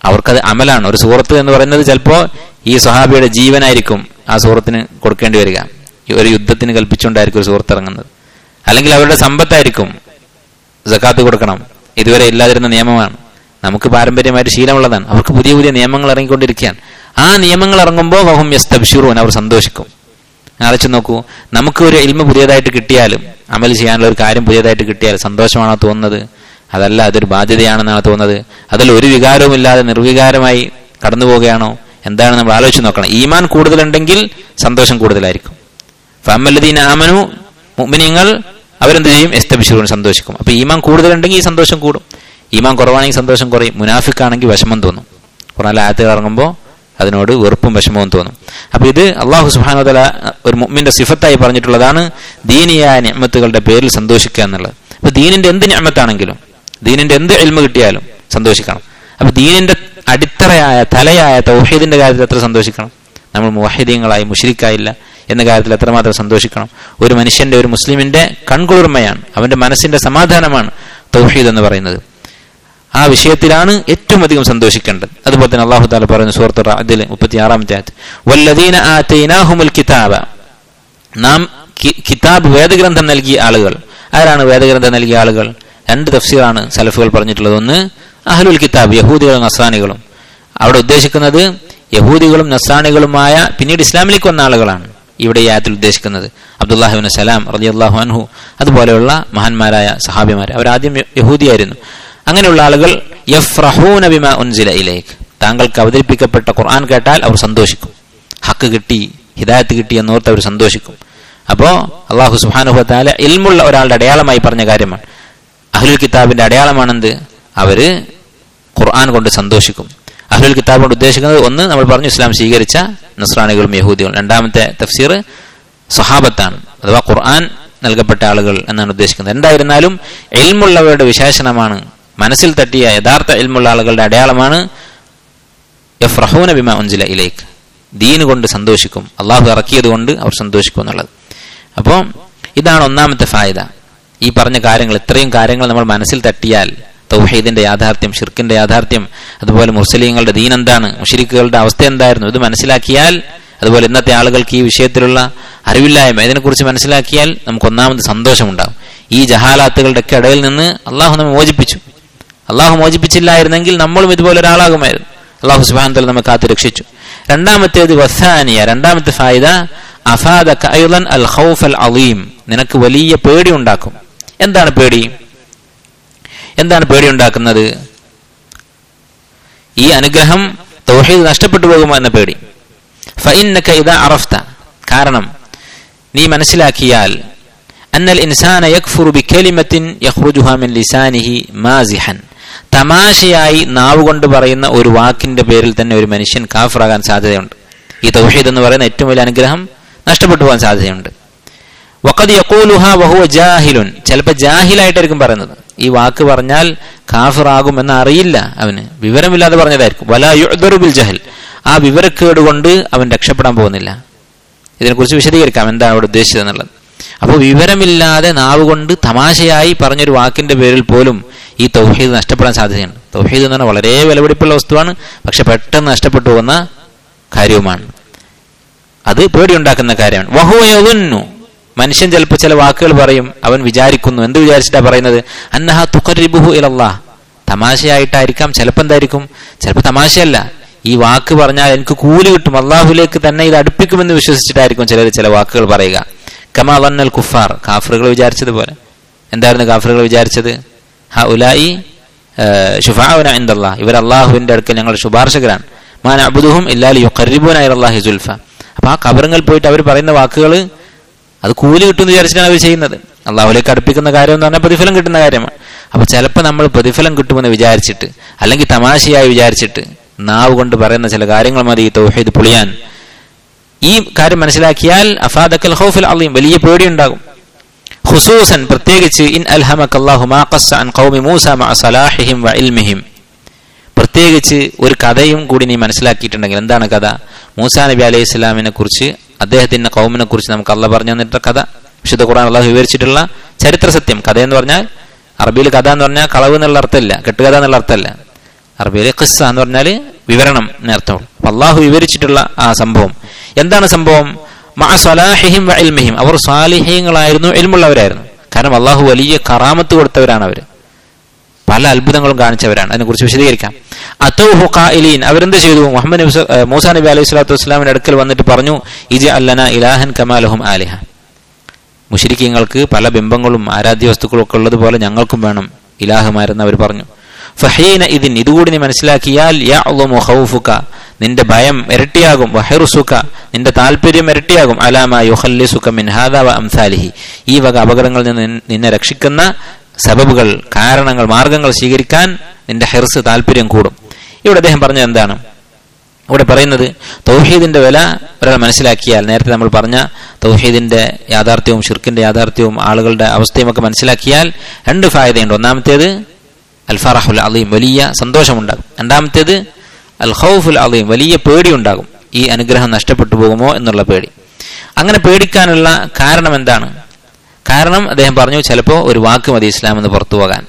അവർക്കത് അമലാണ് ഒരു സൂറത്ത് എന്ന് പറയുന്നത് ചിലപ്പോൾ ഈ സ്വഹാബിയുടെ ജീവനായിരിക്കും ആ സൂറത്തിന് കൊടുക്കേണ്ടി വരിക ഈ ഒരു യുദ്ധത്തിന് കൽപ്പിച്ചുകൊണ്ടായിരിക്കും ഒരു സുഹൃത്ത് ഇറങ്ങുന്നത് അല്ലെങ്കിൽ അവരുടെ സമ്പത്തായിരിക്കും സക്കാത്ത് കൊടുക്കണം ഇതുവരെ ഇല്ലാതിരുന്ന നിയമമാണ് നമുക്ക് പാരമ്പര്യമായിട്ട് ശീലമുള്ളതാണ് അവർക്ക് പുതിയ പുതിയ നിയമങ്ങൾ ഇറങ്ങിക്കൊണ്ടിരിക്കുകയാണ് ആ നിയമങ്ങൾ ഇറങ്ങുമ്പോൾ വഹും യസ്തബ്ഷുറൂൻ അവർ സന്തോഷിക്കും ആലോചിച്ച് നോക്കൂ നമുക്ക് ഒരു ഇൽമ പുതിയതായിട്ട് കിട്ടിയാലും അമൽ ചെയ്യാനുള്ള ഒരു കാര്യം പുതിയതായിട്ട് കിട്ടിയാൽ സന്തോഷമാണോ തോന്നുന്നത് അതല്ല അതൊരു ബാധ്യതയാണെന്നാണ് തോന്നുന്നത് അതിൽ ഒരു വികാരവും ഇല്ലാതെ നിർവികാരമായി കടന്നു പോവുകയാണോ എന്താണ് നമ്മൾ ആലോചിച്ച് നോക്കണം ഈമാൻ കൂടുതലുണ്ടെങ്കിൽ സന്തോഷം കൂടുതലായിരിക്കും ഫമ്മല്ലദീന ആമനു മുഅ്മിനീങ്ങൾ അവരെന്ത് ചെയ്യും എസ്തബിഷുറും സന്തോഷിക്കും അപ്പൊ ഈമാൻ കൂടുതലുണ്ടെങ്കിൽ ഈ സന്തോഷം കൂടും ഈമാൻ കുറവാണെങ്കിൽ സന്തോഷം കുറയും മുനാഫിക്കാണെങ്കിൽ വിഷമം തോന്നും ഖുറാനിലെ ആയത്തുകൾ ഇറങ്ങുമ്പോൾ അതിനോട് വെറുപ്പും വിഷമവും തോന്നും അപ്പൊ ഇത് അള്ളാഹു സുബാനുതല ഒരു മുമ്മിന്റെ സിഫത്തായി പറഞ്ഞിട്ടുള്ളതാണ് ദീനിയായ നിയമത്തുകളുടെ പേരിൽ സന്തോഷിക്കുക എന്നുള്ളത് അപ്പൊ ദീനിന്റെ എന്ത് നിയമത്താണെങ്കിലും ദീനിന്റെ എന്ത് എൽമ കിട്ടിയാലും സന്തോഷിക്കണം അപ്പൊ ദീനിന്റെ അടിത്തറയായ തലയായ തൗഹീദിന്റെ കാര്യത്തിൽ എത്ര സന്തോഷിക്കണം നമ്മൾ മുവഹിദീങ്ങളായി മുഷരിക്കായില്ല എന്ന കാര്യത്തിൽ എത്രമാത്രം സന്തോഷിക്കണം ഒരു മനുഷ്യന്റെ ഒരു മുസ്ലിമിന്റെ കൺകുളിർമയാണ് അവന്റെ മനസ്സിന്റെ സമാധാനമാണ് തൗഹീദ് എന്ന് പറയുന്നത് ആ വിഷയത്തിലാണ് ഏറ്റവും അധികം സന്തോഷിക്കേണ്ടത് അതുപോലെ തന്നെ അള്ളാഹു താല പറയുന്നു സുഹൃത്തു അതിൽ മുപ്പത്തി ആറാമത്തെ ആയത്ത് വല്ലദീന ആതൈനാഹുമുൽ കിതാബ നാം കിതാബ് വേദഗ്രന്ഥം നൽകിയ ആളുകൾ ആരാണ് വേദഗ്രന്ഥം നൽകിയ ആളുകൾ രണ്ട് തഫ്സീറാണ് സലഫുകൾ പറഞ്ഞിട്ടുള്ളത് ഒന്ന് അഹ്ലുൽ കിതാബ് യഹൂദികളും നസ്രാനികളും അവിടെ ഉദ്ദേശിക്കുന്നത് യഹൂദികളും നസ്രാനികളുമായ പിന്നീട് ഇസ്ലാമിലേക്ക് വന്ന ആളുകളാണ് ഇവിടെ ഈ ആയത്തിൽ ഉദ്ദേശിക്കുന്നത് അബ്ദുല്ലാഹിബിൻ സലാം റലി അള്ളാഹു അൻഹു അതുപോലെയുള്ള മഹാന്മാരായ സഹാബിമാർ അവരാദ്യം യഹൂദിയായിരുന്നു അങ്ങനെയുള്ള ആളുകൾ യഫ്രഹൂന ബിമ ഉൻസില ഇലേക്ക് താങ്കൾക്ക് അവതരിപ്പിക്കപ്പെട്ട ഖുർആൻ കേട്ടാൽ അവർ സന്തോഷിക്കും ഹക്ക് കിട്ടി ഹിദായത്ത് കിട്ടി എന്നോർത്ത് അവർ സന്തോഷിക്കും അപ്പോ അള്ളാഹു സുഹാനുഭത്താല ഇൽമുള്ള ഒരാളുടെ അടയാളമായി പറഞ്ഞ കാര്യമാണ് അഹ്ലുൽ കിതാബിന്റെ അടയാളമാണെന്ത് അവര് ഖുർആൻ കൊണ്ട് സന്തോഷിക്കും അഹ്ലുൽ കിതാബ് കൊണ്ട് ഉദ്ദേശിക്കുന്നത് ഒന്ന് നമ്മൾ പറഞ്ഞു ഇസ്ലാം സ്വീകരിച്ച നസ്രാണികളും യഹൂദികളും രണ്ടാമത്തെ തഫ്സീർ സഹാബത്താണ് അഥവാ ഖുർആൻ നൽകപ്പെട്ട ആളുകൾ എന്നാണ് ഉദ്ദേശിക്കുന്നത് എന്തായിരുന്നാലും എൽമുള്ളവരുടെ വിശേഷണമാണ് മനസ്സിൽ തട്ടിയ യഥാർത്ഥ എൽമുള്ള ആളുകളുടെ അടയാളമാണ് യഫ്രഹൂന ബിമ ഉൻജില ഇലേക്ക് ദീന് കൊണ്ട് സന്തോഷിക്കും അള്ളാഹു ഇറക്കിയത് കൊണ്ട് അവർ സന്തോഷിക്കും എന്നുള്ളത് അപ്പോൾ ഇതാണ് ഒന്നാമത്തെ ഫായത ഈ പറഞ്ഞ കാര്യങ്ങൾ ഇത്രയും കാര്യങ്ങൾ നമ്മൾ മനസ്സിൽ തട്ടിയാൽ തൗഹീദിന്റെ യാഥാർത്ഥ്യം ഷിർക്കിന്റെ യാഥാർത്ഥ്യം അതുപോലെ മുസ്ലിങ്ങളുടെ ദീൻ എന്താണ് മുഷരിക്കുകളുടെ അവസ്ഥ എന്തായിരുന്നു ഇത് മനസ്സിലാക്കിയാൽ അതുപോലെ ഇന്നത്തെ ആളുകൾക്ക് ഈ വിഷയത്തിലുള്ള അറിവില്ലായ്മ ഇതിനെക്കുറിച്ച് മനസ്സിലാക്കിയാൽ നമുക്ക് ഒന്നാമത് സന്തോഷമുണ്ടാകും ഈ ജഹാലാത്തുകളുടെ ഒക്കെ ഇടയിൽ നിന്ന് അള്ളാഹു നമ്മെ മോചിപ്പിച്ചു അള്ളാഹു മോചിപ്പിച്ചില്ലായിരുന്നെങ്കിൽ നമ്മളും ഇതുപോലെ ഒരാളാകുമായിരുന്നു അള്ളാഹു സുബാന്തൽ നമ്മെ കാത്തു രക്ഷിച്ചു രണ്ടാമത്തേത് വസാനിയ രണ്ടാമത്തെ ഫായിദ അഫാദ കൈലൻ അൽ ഖൗഫ് അൽ അലീം നിനക്ക് വലിയ പേടി ഉണ്ടാക്കും എന്താണ് പേടി എന്താണ് പേടി ഉണ്ടാക്കുന്നത് ഈ അനുഗ്രഹം തൗഹീദ് നഷ്ടപ്പെട്ടു പോകുമോ എന്ന പേടി ഫഇന്നക ഇദാ അറഫ്ത കാരണം നീ മനസ്സിലാക്കിയാൽ അന്നൽ ഇൻസാന യക്ഫുറു ബികലിമത്തിൻ യഖ്റുജുഹാ മിൻ ലിസാനിഹി മാസിഹൻ തമാശയായി നാവ് കൊണ്ട് പറയുന്ന ഒരു വാക്കിന്റെ പേരിൽ തന്നെ ഒരു മനുഷ്യൻ കാഫറാകാൻ സാധ്യതയുണ്ട് ഈ തൗഹീദ് എന്ന് പറയുന്ന ഏറ്റവും വലിയ അനുഗ്രഹം നഷ്ടപ്പെട്ടു പോകാൻ സാധ്യതയുണ്ട് വഖദ് യഖൂലുഹ വഹുവ ജാഹിലുൻ ചിലപ്പോൾ ജാഹിലായിട്ടായിരിക്കും പറയുന്നത് ഈ വാക്ക് പറഞ്ഞാൽ കാഫിറാകും എന്ന് അറിയില്ല അവന് വിവരമില്ലാതെ പറഞ്ഞതായിരിക്കും വല യുഅ്ദറു ബിൽ ജഹൽ ആ വിവരക്കേട് കൊണ്ട് അവൻ രക്ഷപ്പെടാൻ പോകുന്നില്ല ഇതിനെക്കുറിച്ച് വിശദീകരിക്കാം എന്താണ് അവിടെ ഉദ്ദേശിച്ചത് എന്നുള്ളത് അപ്പോൾ വിവരമില്ലാതെ നാവ് കൊണ്ട് തമാശയായി പറഞ്ഞൊരു വാക്കിന്റെ പേരിൽ പോലും ഈ തൗഹീദ് നഷ്ടപ്പെടാൻ സാധ്യതയുണ്ട് തൗഹീദ് എന്ന് പറഞ്ഞാൽ വളരെ വിലപിടിപ്പുള്ള വസ്തുവാണ് പക്ഷെ പെട്ടെന്ന് നഷ്ടപ്പെട്ടു പോകുന്ന കാര്യവുമാണ് അത് പേടിയുണ്ടാക്കുന്ന കാര്യമാണ് വഹുവയൊന്നു മനുഷ്യൻ ചിലപ്പോൾ ചില വാക്കുകൾ പറയും അവൻ വിചാരിക്കുന്നു എന്ത് വിചാരിച്ചിട്ടാ പറയുന്നത് അന്നഹ തുഖരിബുഹു ഇലല്ലാഹ് തമാശയായിട്ടായിരിക്കാം ചിലപ്പോൾ എന്തായിരിക്കും ചിലപ്പോൾ തമാശയല്ല ഈ വാക്ക് പറഞ്ഞാൽ എനിക്ക് കൂലി കിട്ടും അള്ളാഹുലേക്ക് തന്നെ ഇത് അടുപ്പിക്കുമെന്ന് വിശ്വസിച്ചിട്ടായിരിക്കും ചിലർ ചില വാക്കുകൾ പറയുക കമാ വന്നൽ കുഫാർ കാഫറുകൾ വിചാരിച്ചതുപോലെ എന്തായിരുന്നു കാഫറുകൾ വിചാരിച്ചത് ഹ ഉലായി ഷുഫാവുന എന്തല്ലാ ഇവർ അള്ളാഹുവിന്റെ അടുക്കൽ ഞങ്ങൾ ശുപാർശകരാണ് മാൻ അബുദുഹും ഇല്ലാലി യുഖറിബുനായി അള്ളാഹി സുൽഫ അപ്പൊ ആ കബറങ്ങൾ പോയിട്ട് അവർ പറയുന്ന വാക്കുകൾ അത് കൂലി കിട്ടുമെന്ന് വിചാരിച്ചിട്ടാണ് അവർ ചെയ്യുന്നത് അള്ളാഹുലേക്ക് അടുപ്പിക്കുന്ന കാര്യം എന്ന് പറഞ്ഞാൽ പ്രതിഫലം കിട്ടുന്ന കാര്യമാണ് അപ്പൊ ചിലപ്പോൾ നമ്മൾ പ്രതിഫലം കിട്ടുമെന്ന് വിചാരിച്ചിട്ട് അല്ലെങ്കിൽ തമാശയായി വിചാരിച്ചിട്ട് നാവ് കൊണ്ട് പറയുന്ന ചില കാര്യങ്ങൾ മതി ഈ തൗഹീദ് പൊളിയാൻ ഈ കാര്യം മനസ്സിലാക്കിയാൽ അഫാദക്കൽ ഹൗഫുൽ അലീം വലിയ പേടിയുണ്ടാകും ഖുസൂസൻ പ്രത്യേകിച്ച് ഇൻ അൽഹമക അല്ലാഹു മാ ഖസ്സ അൻ ഖൗമി മൂസ മഅ സലാഹിഹിം വ ഇൽമിഹിം പ്രത്യേകിച്ച് ഒരു കഥയും കൂടി നീ മനസ്സിലാക്കിയിട്ടുണ്ടെങ്കിൽ എന്താണ് കഥ മൂസാ നബി അലൈഹി ഇസ്ലാമിനെ കുറിച്ച് അദ്ദേഹത്തിന്റെ കൗമിനെ കുറിച്ച് നമുക്ക് അള്ള പറഞ്ഞു തന്നിട്ട കഥ വിശുദ്ധ ഖുർആൻ അള്ളാഹു വിവരിച്ചിട്ടുള്ള ചരിത്ര സത്യം കഥ എന്ന് പറഞ്ഞാൽ അറബിയിൽ കഥ എന്ന് പറഞ്ഞാൽ കളവ് എന്നുള്ള അർത്ഥമില്ല കെട്ടുകഥ എന്നുള്ള അർത്ഥമല്ല അറബിയിലെ ഖിസ്സ എന്ന് പറഞ്ഞാൽ വിവരണം എന്നർത്ഥമുള്ളൂ അപ്പൊ അള്ളാഹു വിവരിച്ചിട്ടുള്ള ആ സംഭവം എന്താണ് സംഭവം മാ സ്വലാഹിഹിം വ ഇൽമിഹിം അവർ സ്വാലിഹ്യങ്ങളായിരുന്നു എൽമുള്ളവരായിരുന്നു കാരണം അള്ളാഹു വലിയ കറാമത്ത് കൊടുത്തവരാണ് അവർ പല അത്ഭുതങ്ങളും കാണിച്ചവരാണ് അതിനെക്കുറിച്ച് വിശദീകരിക്കാം അതൗഹു ഖായിലീൻ അവരെന്ത് ചെയ്തു മുഹമ്മദ് നബി സ- ഏഹ് മൂസാ നബി അലൈഹി സ്വലാത്തു വസ്സലാമിന്റെ അടുക്കൽ വന്നിട്ട് പറഞ്ഞു ഇജ അല്ലന ഇലാഹൻ കമാലഹും ആലിഹ മുഷിരിക്കങ്ങൾക്ക് പല ബിംബങ്ങളും ആരാധ്യ വസ്തുക്കളും ഒക്കെ ഉള്ളതുപോലെ ഞങ്ങൾക്കും വേണം ഇലാഹുമാരെന്ന് അവർ പറഞ്ഞു ഫഹീന ഇതിൻ ഇതുകൂടി നീ മനസ്സിലാക്കിയാൽ യഅ്ളുമു ഖൗഫുക നിന്റെ ഭയം ഇരട്ടിയാകും വഹിറുസുക നിന്റെ താല്പര്യം ഇരട്ടിയാകും അലാമ യുഖല്ലിസുക മിൻ ഹാദാ വ അംസാലിഹി ഈ വക അപകടങ്ങളിൽ നിന്ന് നിൻ- നിന്നെ രക്ഷിക്കുന്ന സബബുകൾ കാരണങ്ങൾ മാർഗങ്ങൾ സ്വീകരിക്കാൻ നിന്റെ ഹെർസ് താല്പര്യം കൂടും ഇവിടെ അദ്ദേഹം പറഞ്ഞത് എന്താണ് ഇവിടെ പറയുന്നത് തൗഹീദിന്റെ വില ഒരാൾ മനസ്സിലാക്കിയാൽ നേരത്തെ നമ്മൾ പറഞ്ഞ തൗഹീദിന്റെ യാഥാർത്ഥ്യവും ഷിർക്കിന്റെ യാഥാർത്ഥ്യവും ആളുകളുടെ അവസ്ഥയും ഒക്കെ മനസ്സിലാക്കിയാൽ രണ്ട് ഫായതയുണ്ട് ഒന്നാമത്തേത് അൽ ഫറഹുൽ അലീം വലിയ സന്തോഷമുണ്ടാകും രണ്ടാമത്തേത് അൽ ഖൗഫുൽ അലീം വലിയ പേടി ഉണ്ടാകും ഈ അനുഗ്രഹം നഷ്ടപ്പെട്ടു പോകുമോ എന്നുള്ള പേടി അങ്ങനെ പേടിക്കാനുള്ള കാരണം എന്താണ് കാരണം അദ്ദേഹം പറഞ്ഞു ചിലപ്പോൾ ഒരു വാക്ക് മതി ഇസ്ലാം എന്ന് പുറത്തു പോകാൻ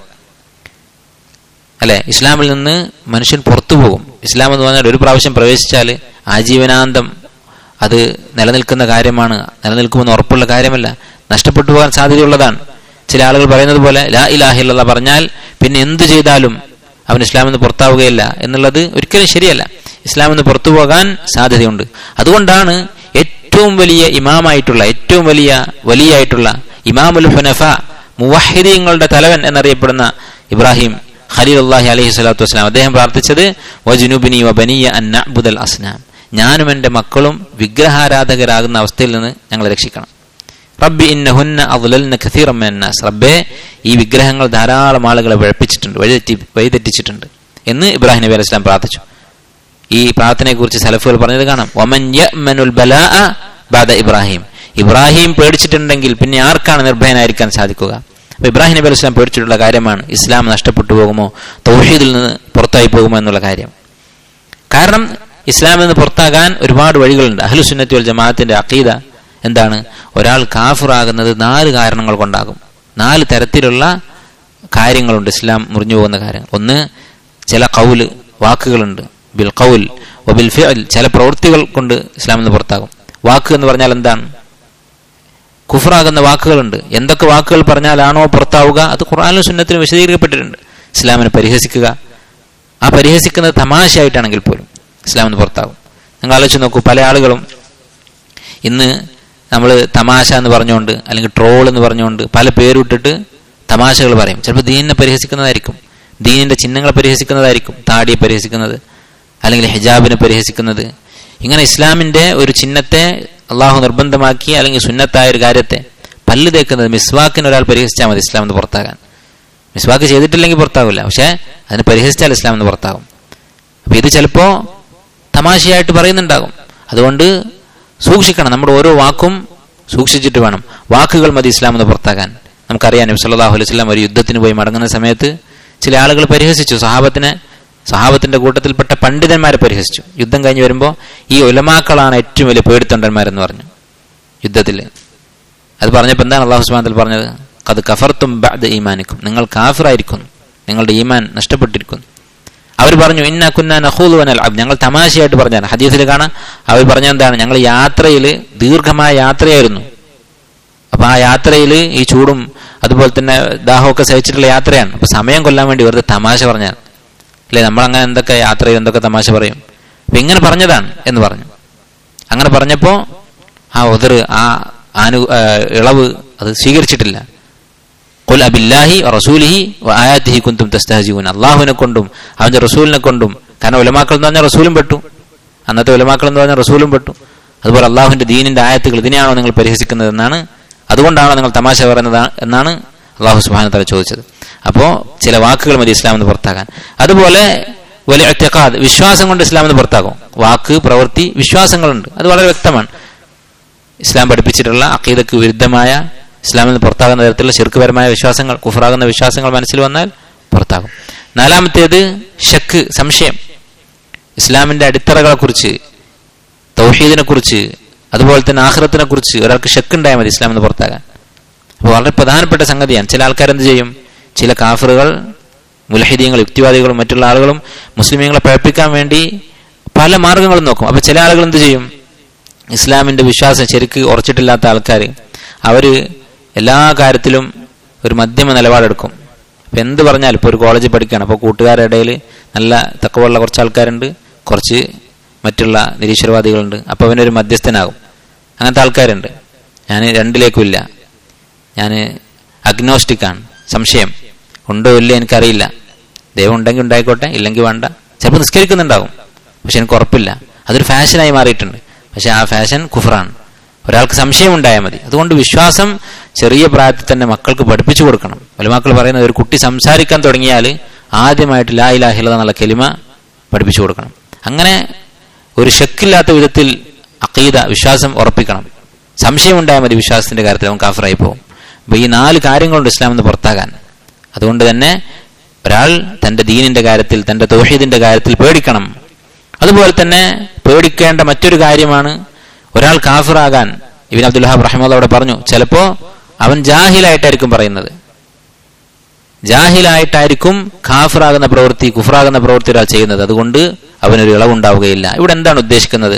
അല്ലെ ഇസ്ലാമിൽ നിന്ന് മനുഷ്യൻ പുറത്തു പോകും ഇസ്ലാം എന്ന് പറഞ്ഞാൽ ഒരു പ്രാവശ്യം പ്രവേശിച്ചാൽ ആജീവനാന്തം അത് നിലനിൽക്കുന്ന കാര്യമാണ് നിലനിൽക്കുമെന്ന് ഉറപ്പുള്ള കാര്യമല്ല നഷ്ടപ്പെട്ടു പോകാൻ സാധ്യതയുള്ളതാണ് ചില ആളുകൾ പറയുന്നത് പോലെ ലാ ഇലാഹില്ല പറഞ്ഞാൽ പിന്നെ എന്ത് ചെയ്താലും അവൻ ഇസ്ലാമിൽ നിന്ന് പുറത്താവുകയില്ല എന്നുള്ളത് ഒരിക്കലും ശരിയല്ല ഇസ്ലാമിൽ നിന്ന് പുറത്തു പോകാൻ സാധ്യതയുണ്ട് അതുകൊണ്ടാണ് ഏറ്റവും വലിയ ഇമാമായിട്ടുള്ള ഏറ്റവും വലിയ വലിയായിട്ടുള്ള ഇമാമുൽ ഹുനഫ മുവഹിദീങ്ങളുടെ തലവൻ എന്നറിയപ്പെടുന്ന ഇബ്രാഹിം ഖലീൽ അള്ളാഹി അലൈഹി സ്വലാത്തു വസ്സലാം അദ്ദേഹം പ്രാർത്ഥിച്ചത് വജുനുബിനി വബനിയ അൻ നഅ്ബുദൽ അസ്നാം ഞാനും എൻ്റെ മക്കളും വിഗ്രഹാരാധകരാകുന്ന അവസ്ഥയിൽ നിന്ന് ഞങ്ങളെ രക്ഷിക്കണം റബ്ബി ഇന്നഹുന്ന അദ്ലൽന കസീറം മിനന്നാസ് റബ്ബേ ഈ വിഗ്രഹങ്ങൾ ധാരാളം ആളുകളെ വഴപ്പിച്ചിട്ടുണ്ട് വഴിതെറ്റി വഴിതെറ്റിച്ചിട്ടുണ്ട് എന്ന് ഇബ്രാഹിം നബി അലൈഹി സ്വലാം പ്രാർത്ഥിച്ചു ഈ പ്രാർത്ഥനയെക്കുറിച്ച് സലഫുകൾ പറഞ്ഞത് കാണാം ഒമൻ യഅ്മനുൽ ബലാഅ ബാദ ഇബ്രാഹിം ഇബ്രാഹിം പേടിച്ചിട്ടുണ്ടെങ്കിൽ പിന്നെ ആർക്കാണ് നിർഭയനായിരിക്കാൻ സാധിക്കുക അപ്പൊ ഇബ്രാഹിം നബി അലൈഹി സ്വലാം പേടിച്ചിട്ടുള്ള കാര്യമാണ് ഇസ്ലാം നഷ്ടപ്പെട്ടു പോകുമോ തൗഹീദിൽ നിന്ന് പുറത്തായി പോകുമോ എന്നുള്ള കാര്യം കാരണം ഇസ്ലാമിൽ നിന്ന് പുറത്താകാൻ ഒരുപാട് വഴികളുണ്ട് അഹ്ലുസുന്നത്തി വൽ ജമാഅത്തിന്റെ അഖീദ എന്താണ് ഒരാൾ കാഫിറാകുന്നത് നാല് കാരണങ്ങൾ കൊണ്ടാകും നാല് തരത്തിലുള്ള കാര്യങ്ങളുണ്ട് ഇസ്ലാം മുറിഞ്ഞു പോകുന്ന കാര്യങ്ങൾ ഒന്ന് ചില കൗല് വാക്കുകളുണ്ട് ബിൽ കൗൽ ബിൽ ഫിഅൽ ചില പ്രവൃത്തികൾ കൊണ്ട് ഇസ്ലാമിൽ നിന്ന് പുറത്താകും വാക്ക് എന്ന് പറഞ്ഞാൽ എന്താണ് കുഫറാകുന്ന വാക്കുകളുണ്ട് എന്തൊക്കെ വാക്കുകൾ പറഞ്ഞാലാണോ പുറത്താവുക അത് ഖുർആാനും സുന്നത്തിനും വിശദീകരിക്കപ്പെട്ടിട്ടുണ്ട് ഇസ്ലാമിനെ പരിഹസിക്കുക ആ പരിഹസിക്കുന്നത് തമാശയായിട്ടാണെങ്കിൽ പോലും ഇസ്ലാമിന് പുറത്താകും നിങ്ങൾ ആലോചിച്ച് നോക്കൂ പല ആളുകളും ഇന്ന് നമ്മൾ തമാശ എന്ന് പറഞ്ഞുകൊണ്ട് അല്ലെങ്കിൽ ട്രോൾ എന്ന് പറഞ്ഞുകൊണ്ട് പല പേരിട്ടിട്ട് തമാശകൾ പറയും ചിലപ്പോൾ ദീനിനെ പരിഹസിക്കുന്നതായിരിക്കും ദീനിന്റെ ചിഹ്നങ്ങളെ പരിഹസിക്കുന്നതായിരിക്കും താടിയെ പരിഹസിക്കുന്നത് അല്ലെങ്കിൽ ഹിജാബിനെ പരിഹസിക്കുന്നത് ഇങ്ങനെ ഇസ്ലാമിന്റെ ഒരു ചിഹ്നത്തെ അള്ളാഹു നിർബന്ധമാക്കി അല്ലെങ്കിൽ സുന്നത്തായ ഒരു കാര്യത്തെ പല്ല് തേക്കുന്നത് മിസ്വാക്കിന് ഒരാൾ പരിഹസിച്ചാൽ മതി ഇസ്ലാം എന്ന് പുറത്താകാൻ മിസ്വാക്ക് ചെയ്തിട്ടില്ലെങ്കിൽ പുറത്താകില്ല പക്ഷേ അതിന് പരിഹസിച്ചാൽ ഇസ്ലാം എന്ന് പുറത്താകും അപ്പൊ ഇത് ചിലപ്പോ തമാശയായിട്ട് പറയുന്നുണ്ടാകും അതുകൊണ്ട് സൂക്ഷിക്കണം നമ്മുടെ ഓരോ വാക്കും സൂക്ഷിച്ചിട്ട് വേണം വാക്കുകൾ മതി ഇസ്ലാം എന്ന് പുറത്താക്കാൻ നമുക്കറിയാം നബി സല്ലല്ലാഹു അലൈഹി വസല്ലം ഒരു യുദ്ധത്തിന് പോയി മടങ്ങുന്ന സമയത്ത് ചില ആളുകൾ പരിഹസിച്ചു സഹാബത്തിനെ സഹാബത്തിന്റെ കൂട്ടത്തിൽപ്പെട്ട പണ്ഡിതന്മാരെ പരിഹസിച്ചു യുദ്ധം കഴിഞ്ഞ് വരുമ്പോൾ ഈ ഉലമാക്കളാണ് ഏറ്റവും വലിയ പേടിത്തൊണ്ടന്മാരെന്ന് പറഞ്ഞു യുദ്ധത്തിൽ അത് പറഞ്ഞപ്പോൾ എന്താണ് അള്ളാഹു സുബ്ഹാനഹു പറഞ്ഞത് അത് കഫർത്തും ബഅദ ഈമാനിക്കും നിങ്ങൾ കാഫിറായിരിക്കുന്നു നിങ്ങളുടെ ഈമാൻ നഷ്ടപ്പെട്ടിരിക്കുന്നു അവർ പറഞ്ഞു ഇന്ന കുന്ന നഹൂദു വനൽ അബ് ഞങ്ങൾ തമാശയായിട്ട് പറഞ്ഞാണ് ഹദീസിൽ കാണാം അവർ പറഞ്ഞ എന്താണ് ഞങ്ങൾ യാത്രയിൽ ദീർഘമായ യാത്രയായിരുന്നു അപ്പൊ ആ യാത്രയിൽ ഈ ചൂടും അതുപോലെ തന്നെ ദാഹമൊക്കെ സഹിച്ചിട്ടുള്ള യാത്രയാണ് അപ്പൊ സമയം കൊല്ലാൻ വേണ്ടി വെറുതെ തമാശ പറഞ്ഞാൽ അല്ലെ നമ്മൾ അങ്ങനെ എന്തൊക്കെ യാത്രയിൽ എന്തൊക്കെ തമാശ പറയും അപ്പൊ ഇങ്ങനെ പറഞ്ഞതാണ് എന്ന് പറഞ്ഞു അങ്ങനെ പറഞ്ഞപ്പോ ആ ഉദർ ആ ആനു ആ, ഇളവ് അത് സ്വീകരിച്ചിട്ടില്ല ഖുൽ അബില്ലാഹി റസൂലിഹി ആയാത്തിഹി കുന്തും തസ്തഹജീവൻ അള്ളാഹുവിനെ കൊണ്ടും അവന്റെ റസൂലിനെ കൊണ്ടും കാരണം ഉലമാക്കൾ എന്ന് പറഞ്ഞാൽ റസൂലും പെട്ടു അന്നത്തെ ഉലമാക്കൾ എന്ന് പറഞ്ഞാൽ റസൂലും പെട്ടു അതുപോലെ അള്ളാഹുവിന്റെ ദീനിന്റെ ആയത്തുകൾ ഇതിനെയാണോ നിങ്ങൾ പരിഹസിക്കുന്നത് എന്നാണ് അതുകൊണ്ടാണോ നിങ്ങൾ തമാശ പറയുന്നത് എന്നാണ് അള്ളാഹു സുബാന തല ചോദിച്ചത് അപ്പോൾ ചില വാക്കുകൾ മതി ഇസ്ലാമെന്ന് പുറത്താക്കാൻ അതുപോലെ വലിയ ഒറ്റക്കാത് വിശ്വാസം കൊണ്ട് ഇസ്ലാമെന്ന് പുറത്താക്കും വാക്ക് പ്രവൃത്തി വിശ്വാസങ്ങളുണ്ട് അത് വളരെ വ്യക്തമാണ് ഇസ്ലാം പഠിപ്പിച്ചിട്ടുള്ള അക്കീദക്ക് വിരുദ്ധമായ ഇസ്ലാമിൽ നിന്ന് പുറത്താകുന്ന തരത്തിലുള്ള ശിർക്കുപരമായ വിശ്വാസങ്ങൾ കുഫറാകുന്ന വിശ്വാസങ്ങൾ മനസ്സിൽ വന്നാൽ പുറത്താകും നാലാമത്തേത് ഷക്ക് സംശയം ഇസ്ലാമിന്റെ അടിത്തറകളെ കുറിച്ച് തൗഹീദിനെ കുറിച്ച് അതുപോലെ തന്നെ ആഹ്റത്തിനെ കുറിച്ച് ഒരാൾക്ക് ഷക്ക് ഉണ്ടായാൽ മതി ഇസ്ലാമിൽ നിന്ന് പുറത്താകാൻ അപ്പോൾ വളരെ പ്രധാനപ്പെട്ട സംഗതിയാണ് ചില ആൾക്കാർ എന്ത് ചെയ്യും ചില കാഫറുകൾ മുലഹിദീങ്ങൾ യുക്തിവാദികളും മറ്റുള്ള ആളുകളും മുസ്ലിമീങ്ങളെ പഴപ്പിക്കാൻ വേണ്ടി പല മാർഗങ്ങളും നോക്കും അപ്പൊ ചില ആളുകൾ എന്ത് ചെയ്യും ഇസ്ലാമിന്റെ വിശ്വാസം ശരിക്ക് ഉറച്ചിട്ടില്ലാത്ത ആൾക്കാർ അവര് എല്ലാ കാര്യത്തിലും ഒരു മധ്യമ നിലപാടെടുക്കും അപ്പൊ എന്ത് പറഞ്ഞാലും ഇപ്പോൾ ഒരു കോളേജിൽ പഠിക്കുകയാണ് അപ്പോൾ കൂട്ടുകാരുടെ ഇടയിൽ നല്ല തക്കവുള്ള കുറച്ച് ആൾക്കാരുണ്ട് കുറച്ച് മറ്റുള്ള നിരീശ്വരവാദികളുണ്ട് അപ്പോൾ അവനൊരു മധ്യസ്ഥനാകും അങ്ങനത്തെ ആൾക്കാരുണ്ട് ഞാൻ രണ്ടിലേക്കുമില്ല ഞാൻ അഗ്നോസ്റ്റിക്കാണ് സംശയം ഉണ്ടോ ഇല്ലേ എനിക്കറിയില്ല ദൈവം ഉണ്ടെങ്കിൽ ഉണ്ടായിക്കോട്ടെ ഇല്ലെങ്കിൽ വേണ്ട ചിലപ്പോൾ നിസ്കരിക്കുന്നുണ്ടാവും പക്ഷെ എനിക്ക് ഉറപ്പില്ല അതൊരു ഫാഷനായി മാറിയിട്ടുണ്ട് പക്ഷെ ആ ഫാഷൻ കുഫറാണ് ഒരാൾക്ക് സംശയം ഉണ്ടായാൽ മതി അതുകൊണ്ട് വിശ്വാസം ചെറിയ പ്രായത്തിൽ തന്നെ മക്കൾക്ക് പഠിപ്പിച്ചു കൊടുക്കണം വലുമാക്കൾ പറയുന്നത് ഒരു കുട്ടി സംസാരിക്കാൻ തുടങ്ങിയാൽ ആദ്യമായിട്ട് ലാ ഇലാഹില എന്നുള്ള കെലിമ പഠിപ്പിച്ചു കൊടുക്കണം അങ്ങനെ ഒരു ഷെക്കില്ലാത്ത വിധത്തിൽ അക്കീത വിശ്വാസം ഉറപ്പിക്കണം സംശയം ഉണ്ടായാൽ മതി വിശ്വാസത്തിന്റെ കാര്യത്തിൽ അവൻ കാഫറായി പോകും അപ്പൊ ഈ നാല് കാര്യങ്ങളുണ്ട് ഇസ്ലാം എന്ന് പുറത്താകാൻ അതുകൊണ്ട് തന്നെ ഒരാൾ തന്റെ ദീനിന്റെ കാര്യത്തിൽ തന്റെ തൗഹീദിന്റെ കാര്യത്തിൽ പേടിക്കണം അതുപോലെ തന്നെ പേടിക്കേണ്ട മറ്റൊരു കാര്യമാണ് ഒരാൾ കാഫിറാകാൻ ഇബിൻ അബ്ദുൽ ഹാബ് റഹ്മദ് അവിടെ പറഞ്ഞു ചിലപ്പോ അവൻ ജാഹിലായിട്ടായിരിക്കും പറയുന്നത് ജാഹിലായിട്ടായിരിക്കും ഖാഫിറാകുന്ന പ്രവൃത്തി കുഫറാകുന്ന പ്രവൃത്തി ഒരാൾ ചെയ്യുന്നത് അതുകൊണ്ട് അവനൊരു ഇളവുണ്ടാവുകയില്ല ഇവിടെ എന്താണ് ഉദ്ദേശിക്കുന്നത്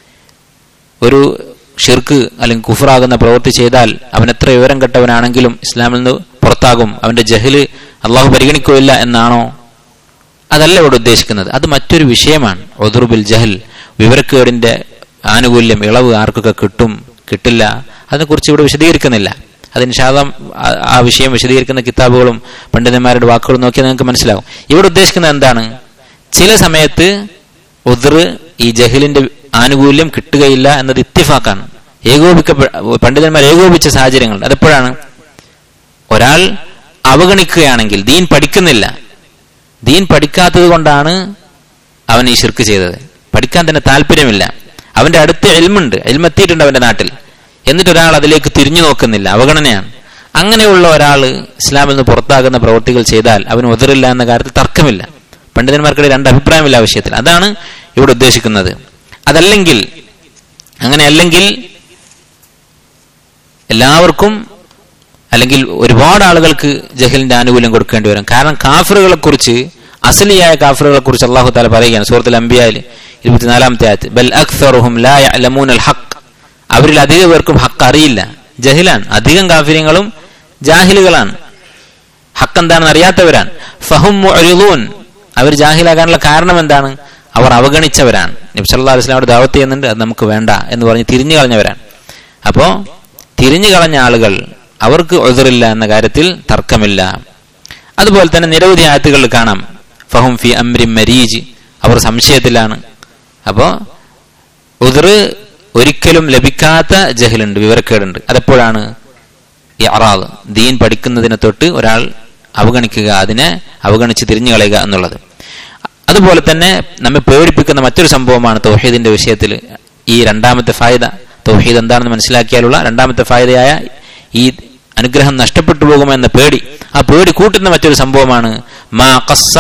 ഒരു ഷിർക്ക് അല്ലെങ്കിൽ കുഫറാകുന്ന പ്രവൃത്തി ചെയ്താൽ അവൻ എത്ര വിവരം കെട്ടവനാണെങ്കിലും ഇസ്ലാമിൽ നിന്ന് പുറത്താകും അവന്റെ ജഹല് അള്ളാഹു പരിഗണിക്കുകയില്ല എന്നാണോ അതല്ല ഇവിടെ ഉദ്ദേശിക്കുന്നത് അത് മറ്റൊരു വിഷയമാണ് ഒതുറുബിൽ ജഹൽ വിവരക്കേടിന്റെ ആനുകൂല്യം ഇളവ് ആർക്കൊക്കെ കിട്ടും കിട്ടില്ല അതിനെക്കുറിച്ച് ഇവിടെ വിശദീകരിക്കുന്നില്ല അതിന് ശാദം ആ വിഷയം വിശദീകരിക്കുന്ന കിതാബുകളും പണ്ഡിതന്മാരുടെ വാക്കുകളും നോക്കിയാൽ നിങ്ങൾക്ക് മനസ്സിലാവും ഇവിടെ ഉദ്ദേശിക്കുന്നത് എന്താണ് ചില സമയത്ത് ഉദർ ഈ ജഹലിന്റെ ആനുകൂല്യം കിട്ടുകയില്ല എന്നത് ഇത്തിഫാക്കാണ് ഏകോപിക്ക പണ്ഡിതന്മാർ ഏകോപിച്ച സാഹചര്യങ്ങൾ അതെപ്പോഴാണ് ഒരാൾ അവഗണിക്കുകയാണെങ്കിൽ ദീൻ പഠിക്കുന്നില്ല ദീൻ പഠിക്കാത്തത് കൊണ്ടാണ് അവൻ ഈ ശിർക്ക് ചെയ്തത് പഠിക്കാൻ തന്നെ താല്പര്യമില്ല അവന്റെ അടുത്ത് എൽമുണ്ട് എൽമെത്തിയിട്ടുണ്ട് അവന്റെ നാട്ടിൽ എന്നിട്ട് ഒരാൾ അതിലേക്ക് തിരിഞ്ഞു നോക്കുന്നില്ല അവഗണനയാണ് അങ്ങനെയുള്ള ഒരാൾ ഇസ്ലാമിൽ നിന്ന് പുറത്താകുന്ന പ്രവൃത്തികൾ ചെയ്താൽ അവന് ഉതറില്ല എന്ന കാര്യത്തിൽ തർക്കമില്ല പണ്ഡിതന്മാർക്കിടെ രണ്ട് അഭിപ്രായമില്ല ആ വിഷയത്തിൽ അതാണ് ഇവിടെ ഉദ്ദേശിക്കുന്നത് അതല്ലെങ്കിൽ അങ്ങനെയല്ലെങ്കിൽ എല്ലാവർക്കും അല്ലെങ്കിൽ ഒരുപാട് ആളുകൾക്ക് ജഹലിന്റെ ആനുകൂല്യം കൊടുക്കേണ്ടി വരും കാരണം കാഫറുകളെ കുറിച്ച് അസലിയായ കാഫറുകളെ കുറിച്ച് അള്ളാഹു താല പറയുകയാണ് സുഹൃത്തിൽ അംബിയായിൽ ഇരുപത്തിനാലാമത്തെ ആയത്ത് ബൽ അക്സറുഹും ലാ യഅലമൂന അൽ ഹഖ് അവരിൽ അധിക പേർക്കും ഹക്ക് അറിയില്ല ജഹിലാണ് അധികം കാഫിര്യങ്ങളും ജാഹിലുകളാണ് ഹക്ക് എന്താണെന്ന് അറിയാത്തവരാണ് ഫഹും മുഅ്രിദൂൻ അവർ ജാഹിലാകാനുള്ള കാരണം എന്താണ് അവർ അവഗണിച്ചവരാണ് നബ്സല്ലാ അലിസ്ലാമോട് ദാവത്ത് ചെയ്യുന്നുണ്ട് അത് നമുക്ക് വേണ്ട എന്ന് പറഞ്ഞ് തിരിഞ്ഞു കളഞ്ഞവരാണ് അപ്പോ തിരിഞ്ഞു കളഞ്ഞ ആളുകൾ അവർക്ക് ഒതിറില്ല എന്ന കാര്യത്തിൽ തർക്കമില്ല അതുപോലെ തന്നെ നിരവധി ആയത്തുകളിൽ കാണാം ഫഹും ഫി അമ്രി മരീജ് അവർ സംശയത്തിലാണ് അപ്പോ ഉതിർ ഒരിക്കലും ലഭിക്കാത്ത ജഹലുണ്ട് വിവരക്കേടുണ്ട് അതെപ്പോഴാണ് ഈ അറാദ് ദീൻ പഠിക്കുന്നതിനെ തൊട്ട് ഒരാൾ അവഗണിക്കുക അതിനെ അവഗണിച്ച് തിരിഞ്ഞു കളയുക എന്നുള്ളത് അതുപോലെ തന്നെ നമ്മെ പേടിപ്പിക്കുന്ന മറ്റൊരു സംഭവമാണ് തൗഹീദിന്റെ വിഷയത്തിൽ ഈ രണ്ടാമത്തെ ഫായത തൗഹീദ് എന്താണെന്ന് മനസ്സിലാക്കിയാലുള്ള രണ്ടാമത്തെ ഫായതയായ ഈ അനുഗ്രഹം നഷ്ടപ്പെട്ടു പോകുമെന്ന പേടി ആ പേടി കൂട്ടുന്ന മറ്റൊരു സംഭവമാണ് മാ ഖസ്സ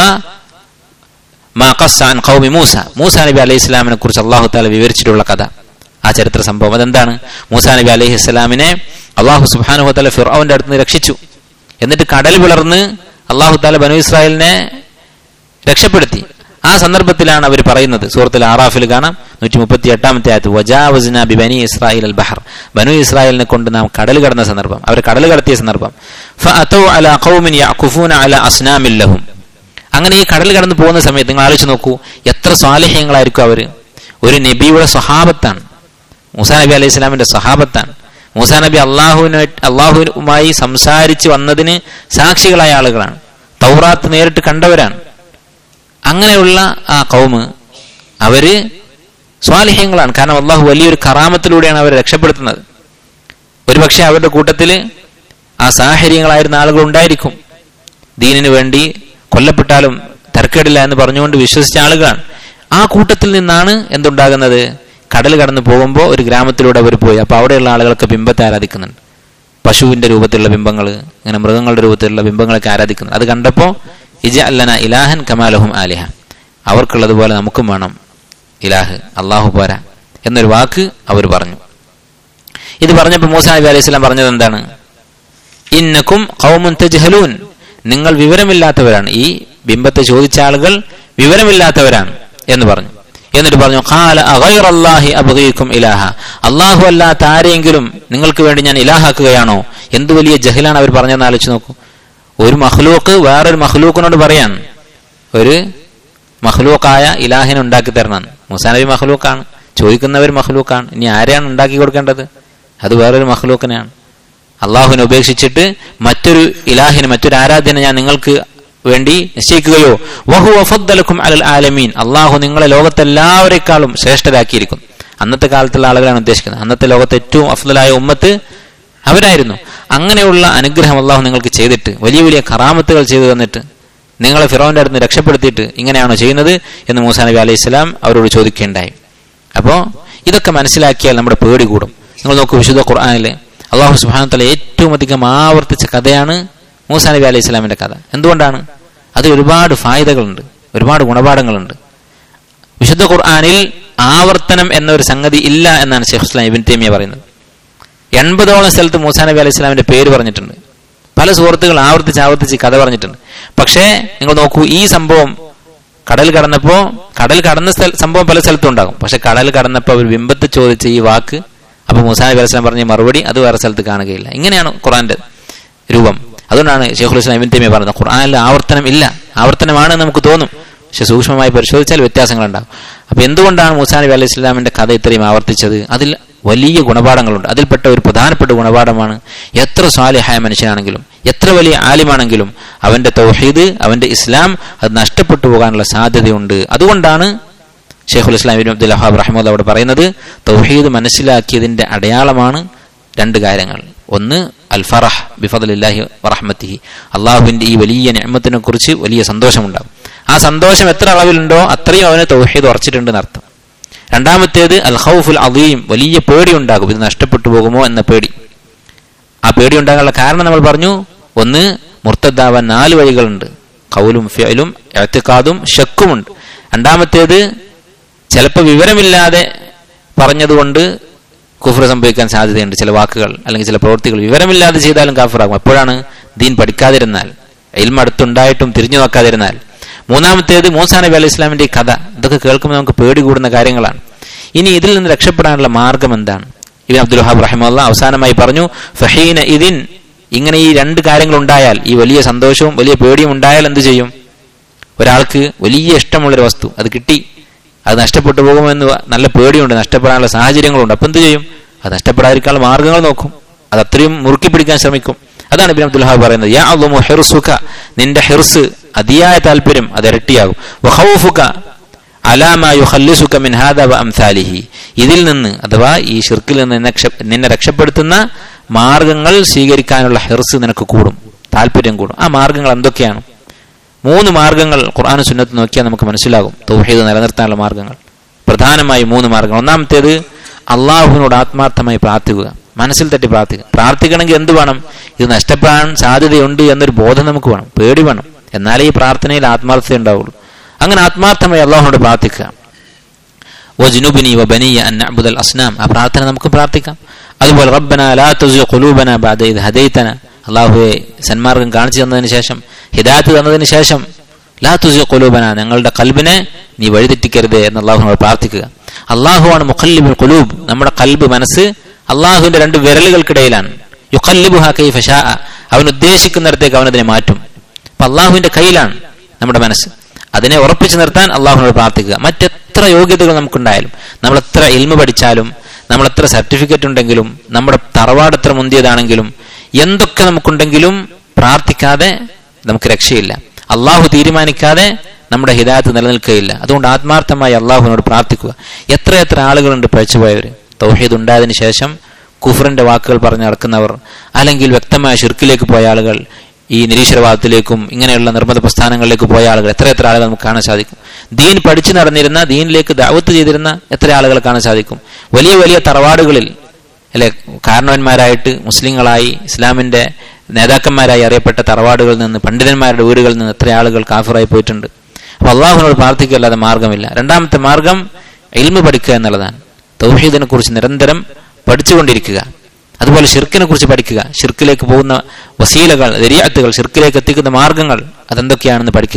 മാ ഖസ്സ അൻ ഖൗമി മൂസ മൂസ നബി അലൈഹി ഇസ്ലാമിനെ കുറിച്ച് അള്ളാഹു താല വിവരിച്ചിട്ടുള്ള കഥ ആ ചരിത്ര സംഭവം അതെന്താണ് മൂസ നബി അലൈഹി ഇസ്ലാമിനെ അള്ളാഹു സുബാനുഹു താല ഫിറോവിന്റെ അടുത്ത് നിന്ന് രക്ഷിച്ചു എന്നിട്ട് കടൽ പിളർന്ന് അള്ളാഹു താല ബനു ഇസ്രായേലിനെ രക്ഷപ്പെടുത്തി ആ സന്ദർഭത്തിലാണ് അവർ പറയുന്നത് സൂറത്തിൽ ആറാഫിൽ കാണാം നൂറ്റി മുപ്പത്തി എട്ടാമത്തെ ആയത്ത് വജാവസ്ന ബി ബനി ഇസ്രായേൽ അൽ ബഹർ ബനു ഇസ്രായേലിനെ കൊണ്ട് നാം കടൽ കടന്ന സന്ദർഭം അവർ കടൽ കടത്തിയ സന്ദർഭം ഫഅതൗ അലാ ഖൗമിൻ യഅഖുഫൂന അലാ അസ്നാമിൻ ലഹും അങ്ങനെ ഈ കടൽ കടന്നു പോകുന്ന സമയത്ത് നിങ്ങൾ ആലോചിച്ച് നോക്കൂ എത്ര സ്വാലിഹ്യങ്ങളായിരിക്കും അവര് ഒരു നബിയുടെ സ്വഹാബത്താണ് മൂസാ നബി അലൈഹി സ്വലാമിന്റെ സ്വഹാബത്താണ് മൂസാ നബി അള്ളാഹുവിനെ അള്ളാഹുവുമായി സംസാരിച്ച് വന്നതിന് സാക്ഷികളായ ആളുകളാണ് തൗറാത്ത് നേരിട്ട് കണ്ടവരാണ് അങ്ങനെയുള്ള ആ കൗമ് അവര് സ്വാലിഹ്യങ്ങളാണ് കാരണം അള്ളാഹു വലിയൊരു കറാമത്തിലൂടെയാണ് അവരെ രക്ഷപ്പെടുത്തുന്നത് ഒരുപക്ഷെ അവരുടെ കൂട്ടത്തിൽ ആ സാഹചര്യങ്ങളായിരുന്ന ആളുകൾ ഉണ്ടായിരിക്കും ദീനിനു വേണ്ടി കൊല്ലപ്പെട്ടാലും തരക്കേടില്ല എന്ന് പറഞ്ഞുകൊണ്ട് വിശ്വസിച്ച ആളുകളാണ് ആ കൂട്ടത്തിൽ നിന്നാണ് എന്തുണ്ടാകുന്നത് കടൽ കടന്നു പോകുമ്പോൾ ഒരു ഗ്രാമത്തിലൂടെ അവർ പോയി അപ്പൊ അവിടെയുള്ള ആളുകളൊക്കെ ബിംബത്തെ ആരാധിക്കുന്നുണ്ട് പശുവിന്റെ രൂപത്തിലുള്ള ബിംബങ്ങൾ ഇങ്ങനെ മൃഗങ്ങളുടെ രൂപത്തിലുള്ള ബിംബങ്ങളൊക്കെ ആരാധിക്കുന്നു അത് കണ്ടപ്പോൾ ഇജ അല്ലന ഇലാഹൻ കമാലഹും ആലിഹ അവർക്കുള്ളതുപോലെ നമുക്കും വേണം ഇലാഹ് അള്ളാഹു പോരാ എന്നൊരു വാക്ക് അവർ പറഞ്ഞു ഇത് പറഞ്ഞപ്പോൾ മൂസ നബി അലൈഹി സ്വലാം പറഞ്ഞത് എന്താണ് ഇന്നക്കും ഖൗമുൻ തജ്ഹലൂൻ നിങ്ങൾ വിവരമില്ലാത്തവരാണ് ഈ ബിംബത്തെ ചോദിച്ച ആളുകൾ വിവരമില്ലാത്തവരാണ് എന്ന് പറഞ്ഞു എന്നിട്ട് പറഞ്ഞു ഖാല അഗൈറല്ലാഹി അബ്ഗീക്കും ഇലാഹ അല്ലാഹു അല്ലാത്ത ആരെയെങ്കിലും നിങ്ങൾക്ക് വേണ്ടി ഞാൻ ഇലാഹാക്കുകയാണോ എന്ത് വലിയ ജഹലാണ് അവർ പറഞ്ഞതെന്ന് ആലോചിച്ച് നോക്കൂ ഒരു മഹ്ലൂക്ക് വേറൊരു മഹ്ലൂക്കിനോട് പറയാൻ ഒരു മഹ്ലൂക്കായ ഇലാഹിനെ ഉണ്ടാക്കി തരണം മുസാ നബി മഹ്ലൂക്കാണ് ചോദിക്കുന്നവർ മഹ്ലൂക്കാണ് ഇനി ആരെയാണ് ഉണ്ടാക്കി കൊടുക്കേണ്ടത് അത് വേറൊരു മഹ്ലൂക്കിനെയാണ് അള്ളാഹുവിനെ ഉപേക്ഷിച്ചിട്ട് മറ്റൊരു ഇലാഹിന് മറ്റൊരു ആരാധ്യനെ ഞാൻ നിങ്ങൾക്ക് വേണ്ടി നിശ്ചയിക്കുകയോ വഹു അഫദ്ദലക്കും അലൽ ആലമീൻ അള്ളാഹു നിങ്ങളെ ലോകത്തെല്ലാവരെക്കാളും ശ്രേഷ്ഠരാക്കിയിരിക്കുന്നു അന്നത്തെ കാലത്തുള്ള ആളുകളാണ് ഉദ്ദേശിക്കുന്നത് അന്നത്തെ ലോകത്തെ ഏറ്റവും അഫ്ദലായ ഉമ്മത്ത് അവരായിരുന്നു അങ്ങനെയുള്ള അനുഗ്രഹം അള്ളാഹു നിങ്ങൾക്ക് ചെയ്തിട്ട് വലിയ വലിയ കറാമത്തുകൾ ചെയ്തു തന്നിട്ട് നിങ്ങളെ ഫിറോന്റെ അടുത്ത് രക്ഷപ്പെടുത്തിയിട്ട് ഇങ്ങനെയാണോ ചെയ്യുന്നത് എന്ന് മൂസാ നബി അലൈഹി സ്വലാം അവരോട് ചോദിക്കുകയുണ്ടായി അപ്പോൾ ഇതൊക്കെ മനസ്സിലാക്കിയാൽ നമ്മുടെ പേടി കൂടും നിങ്ങൾ നോക്കൂ വിശുദ്ധ ഖുർആാനിലെ അള്ളാഹു സുബാനത്തല ഏറ്റവും അധികം ആവർത്തിച്ച കഥയാണ് മൂസാ നബി അലൈഹി സ്വലാമിന്റെ കഥ എന്തുകൊണ്ടാണ് അത് ഒരുപാട് ഫായതകളുണ്ട് ഒരുപാട് ഗുണപാഠങ്ങളുണ്ട് വിശുദ്ധ ഖുർആാനിൽ ആവർത്തനം എന്നൊരു സംഗതി ഇല്ല എന്നാണ് ഷെയ്ഖ് ഇസ്ലാം ഇബിൻ തേമിയ പറയുന്നത് എൺപതോളം സ്ഥലത്ത് മൂസാ നബി അലൈഹി സ്വലാമിന്റെ പേര് പറഞ്ഞിട്ടുണ്ട് പല സുഹൃത്തുക്കൾ ആവർത്തിച്ച് ആവർത്തിച്ച് കഥ പറഞ്ഞിട്ടുണ്ട് പക്ഷേ നിങ്ങൾ നോക്കൂ ഈ സംഭവം കടൽ കടന്നപ്പോ കടൽ കടന്ന സ്ഥല സംഭവം പല സ്ഥലത്തും ഉണ്ടാകും പക്ഷെ കടൽ കടന്നപ്പോൾ അവർ ബിംബത്ത് ചോദിച്ച ഈ വാക്ക് അപ്പൊ മൂസാ നബി അലൈഹി സ്വലാം പറഞ്ഞ മറുപടി അത് വേറെ സ്ഥലത്ത് കാണുകയില്ല ഇങ്ങനെയാണ് ഖുറാന്റെ രൂപം അതുകൊണ്ടാണ് ഷെയ്ഖുൽ ഇസ്ലാം ഇബിൻ തേമിയ പറഞ്ഞത് ഖുർആനിൽ ആവർത്തനം ഇല്ല ആവർത്തനമാണ് നമുക്ക് തോന്നും പക്ഷെ സൂക്ഷ്മമായി പരിശോധിച്ചാൽ വ്യത്യാസങ്ങളുണ്ടാകും അപ്പൊ എന്തുകൊണ്ടാണ് മൂസാ നബി അലൈഹി സ്വലാമിന്റെ കഥ ഇത്രയും ആവർത്തിച്ചത് അതിൽ വലിയ ഗുണപാഠങ്ങളുണ്ട് അതിൽപ്പെട്ട ഒരു പ്രധാനപ്പെട്ട ഗുണപാഠമാണ് എത്ര സ്വാലിഹായ മനുഷ്യനാണെങ്കിലും എത്ര വലിയ ആലിമാണെങ്കിലും അവന്റെ തൗഹീദ് അവന്റെ ഇസ്ലാം അത് നഷ്ടപ്പെട്ടു പോകാനുള്ള സാധ്യതയുണ്ട് അതുകൊണ്ടാണ് ഷെയ്ഖുൽ ഇസ്ലാം ഇബിൻ അബ്ദുൽ വഹാബ് റഹ്മദ് അവിടെ പറയുന്നത് തൗഹീദ് മനസ്സിലാക്കിയതിന്റെ അടയാളമാണ് രണ്ട് കാര്യങ്ങൾ ഒന്ന് അൽ ഫറഹ് ബിഫദലില്ലാഹി വറഹ്മത്തിഹി അള്ളാഹുവിന്റെ ഈ വലിയ നിയമത്തിനെ കുറിച്ച് വലിയ സന്തോഷമുണ്ടാകും ആ സന്തോഷം എത്ര അളവിലുണ്ടോ അത്രയും അവന് തൗഹീദ് ഉറച്ചിട്ടുണ്ട് എന്നർത്ഥം രണ്ടാമത്തേത് അൽ ഹൗഫുൽ അദീം വലിയ പേടി ഉണ്ടാകും ഇത് നഷ്ടപ്പെട്ടു പോകുമോ എന്ന പേടി ആ പേടി ഉണ്ടാകാനുള്ള കാരണം നമ്മൾ പറഞ്ഞു ഒന്ന് മുർത്തദ്ദാവാൻ നാല് വഴികളുണ്ട് കൗലും ഫിയലും എഴുത്തുക്കാതും ഷക്കുമുണ്ട് രണ്ടാമത്തേത് ചിലപ്പോൾ വിവരമില്ലാതെ പറഞ്ഞതുകൊണ്ട് കുഫർ സംഭവിക്കാൻ സാധ്യതയുണ്ട് ചില വാക്കുകൾ അല്ലെങ്കിൽ ചില പ്രവൃത്തികൾ വിവരമില്ലാതെ ചെയ്താലും കാഫറാകും എപ്പോഴാണ് ദീൻ പഠിക്കാതിരുന്നാൽ ഇൽമ അടുത്തുണ്ടായിട്ടും തിരിഞ്ഞു നോക്കാതിരുന്നാൽ മൂന്നാമത്തേത് മൂസാ നബി അലൈഹി ഇസ്ലാമിന്റെ ഈ കഥ ഇതൊക്കെ കേൾക്കുമ്പോൾ നമുക്ക് പേടി കൂടുന്ന കാര്യങ്ങളാണ് ഇനി ഇതിൽ നിന്ന് രക്ഷപ്പെടാനുള്ള മാർഗം എന്താണ് ഇബിൻ അബ്ദുൽ വഹാബ് റഹിമുള്ള അവസാനമായി പറഞ്ഞു ഫഹീന ഇതിൻ ഇങ്ങനെ ഈ രണ്ട് കാര്യങ്ങൾ ഉണ്ടായാൽ ഈ വലിയ സന്തോഷവും വലിയ പേടിയും ഉണ്ടായാൽ എന്ത് ചെയ്യും ഒരാൾക്ക് വലിയ ഇഷ്ടമുള്ളൊരു വസ്തു അത് കിട്ടി അത് നഷ്ടപ്പെട്ടു പോകുമെന്ന് നല്ല പേടിയുണ്ട് നഷ്ടപ്പെടാനുള്ള സാഹചര്യങ്ങളുണ്ട് അപ്പം എന്ത് ചെയ്യും അത് നഷ്ടപ്പെടാതിരിക്കാനുള്ള മാർഗങ്ങൾ നോക്കും അത് അത്രയും മുറുക്കി പിടിക്കാൻ ശ്രമിക്കും അതാണ് ഇബിൻ അബ്ദുൽ ഹാബ് പറയുന്നത് യാ അള്ളമു ഹെറുസുഖ നിന്റെ ഹെർസ് അതിയായ താല്പര്യം അത് ഇരട്ടിയാകും വഖൗഫുക അലാമ യുഖല്ലിസുക മിൻ ഹാദ വ അംസാലിഹി ഇതിൽ നിന്ന് അഥവാ ഈ ഷിർക്കിൽ നിന്ന് നിന്നെ രക്ഷ- നിന്നെ രക്ഷപ്പെടുത്തുന്ന മാർഗങ്ങൾ സ്വീകരിക്കാനുള്ള ഹെർസ് നിനക്ക് കൂടും താല്പര്യം കൂടും ആ മാർഗങ്ങൾ എന്തൊക്കെയാണ് മൂന്ന് മാർഗങ്ങൾ ഖുർആാനും സുന്നത്ത് നോക്കിയാൽ നമുക്ക് മനസ്സിലാകും തൗഹീദ് നിലനിർത്താനുള്ള മാർഗങ്ങൾ പ്രധാനമായി മൂന്ന് മാർഗങ്ങൾ ഒന്നാമത്തേത് അള്ളാഹുവിനോട് ആത്മാർത്ഥമായി പ്രാർത്ഥിക്കുക മനസ്സിൽ തട്ടി പ്രാർത്ഥിക്കുക പ്രാർത്ഥിക്കണമെങ്കിൽ എന്ത് വേണം ഇത് നഷ്ടപ്പെടാൻ സാധ്യതയുണ്ട് എന്നൊരു ബോധം നമുക്ക് വേണം പേടി വേണം എന്നാലേ ഈ പ്രാർത്ഥനയിൽ ആത്മാർത്ഥത ഉണ്ടാവുള്ളൂ അങ്ങനെ ആത്മാർത്ഥമായി അള്ളാഹുനോട് പ്രാർത്ഥിക്കുക വജ്നുബിനി വബനിയ അൻ നഅ്ബുദൽ അസ്നാം ആ പ്രാർത്ഥന നമുക്ക് പ്രാർത്ഥിക്കാം അതുപോലെ റബ്ബന ലാ തുസിഗ ഖുലൂബന ബഅദ ഇദ് ഹദൈതന അള്ളാഹുവെ സന്മാർഗം കാണിച്ചു തന്നതിന് ശേഷം ഹിദായത്ത് തന്നതിന് ശേഷം ലാ തുസിഗ ഖുലൂബന ഞങ്ങളുടെ കൽബിനെ നീ വഴിതെറ്റിക്കരുത് എന്ന് അള്ളാഹുനോട് പ്രാർത്ഥിക്കുക അള്ളാഹുവാണ് മുഖല്ലിബുൽ ഖുലൂബ് നമ്മുടെ കൽബ് മനസ്സ് അള്ളാഹുവിന്റെ രണ്ട് വിരലുകൾക്കിടയിലാണ് യുഖല്ലിബുഹ കൈഫ ശാഅ അവൻ ഉദ്ദേശിക്കുന്നിടത്തേക്ക് അവൻ അതിനെ മാറ്റും അപ്പൊ അള്ളാഹുവിന്റെ കയ്യിലാണ് നമ്മുടെ മനസ്സ് അതിനെ ഉറപ്പിച്ചു നിർത്താൻ അള്ളാഹുനോട് പ്രാർത്ഥിക്കുക മറ്റെത്ര യോഗ്യതകൾ നമുക്കുണ്ടായാലും നമ്മൾ എത്ര ഇൽമ പഠിച്ചാലും നമ്മൾ എത്ര സർട്ടിഫിക്കറ്റ് ഉണ്ടെങ്കിലും നമ്മുടെ തറവാട് എത്ര മുന്തിയതാണെങ്കിലും എന്തൊക്കെ നമുക്കുണ്ടെങ്കിലും പ്രാർത്ഥിക്കാതെ നമുക്ക് രക്ഷയില്ല അള്ളാഹു തീരുമാനിക്കാതെ നമ്മുടെ ഹിദായത്ത് നിലനിൽക്കുകയില്ല അതുകൊണ്ട് ആത്മാർത്ഥമായി അള്ളാഹുവിനോട് പ്രാർത്ഥിക്കുക എത്ര എത്ര ആളുകളുണ്ട് പഴിച്ചുപോയവർ തൗഹീദ് ഉണ്ടായതിനു ശേഷം കുഫറിന്റെ വാക്കുകൾ പറഞ്ഞു നടക്കുന്നവർ അല്ലെങ്കിൽ വ്യക്തമായ ഷിർക്കിലേക്ക് പോയ ആളുകൾ ഈ നിരീശ്വരവാദത്തിലേക്കും ഇങ്ങനെയുള്ള നിർമ്മത പ്രസ്ഥാനങ്ങളിലേക്ക് പോയ ആളുകൾ എത്ര എത്ര ആളുകൾ നമുക്ക് കാണാൻ സാധിക്കും ദീൻ പഠിച്ചു നടന്നിരുന്ന ദീനിലേക്ക് ദാവത്ത് ചെയ്തിരുന്ന എത്ര ആളുകളെ കാണാൻ സാധിക്കും വലിയ വലിയ തറവാടുകളിൽ അല്ലെ കാരണവന്മാരായിട്ട് മുസ്ലിങ്ങളായി ഇസ്ലാമിന്റെ നേതാക്കന്മാരായി അറിയപ്പെട്ട തറവാടുകളിൽ നിന്ന് പണ്ഡിതന്മാരുടെ വീടുകളിൽ നിന്ന് എത്ര ആളുകൾ കാഫിറായി പോയിട്ടുണ്ട് അപ്പൊ അള്ളാഹുവിനോട് പ്രാർത്ഥിക്കല്ലാതെ മാർഗമില്ല രണ്ടാമത്തെ മാർഗം ഇൽമ പഠിക്കുക എന്നുള്ളതാണ് തൗഹീദിനെ കുറിച്ച് നിരന്തരം പഠിച്ചുകൊണ്ടിരിക്കുക അതുപോലെ ഷിർക്കിനെ കുറിച്ച് പഠിക്കുക ഷിർക്കിലേക്ക് പോകുന്ന വസീലകൾ ദരിയാത്തുകൾ ഷിർക്കിലേക്ക് എത്തിക്കുന്ന മാർഗങ്ങൾ അതെന്തൊക്കെയാണെന്ന് പഠിക്കുക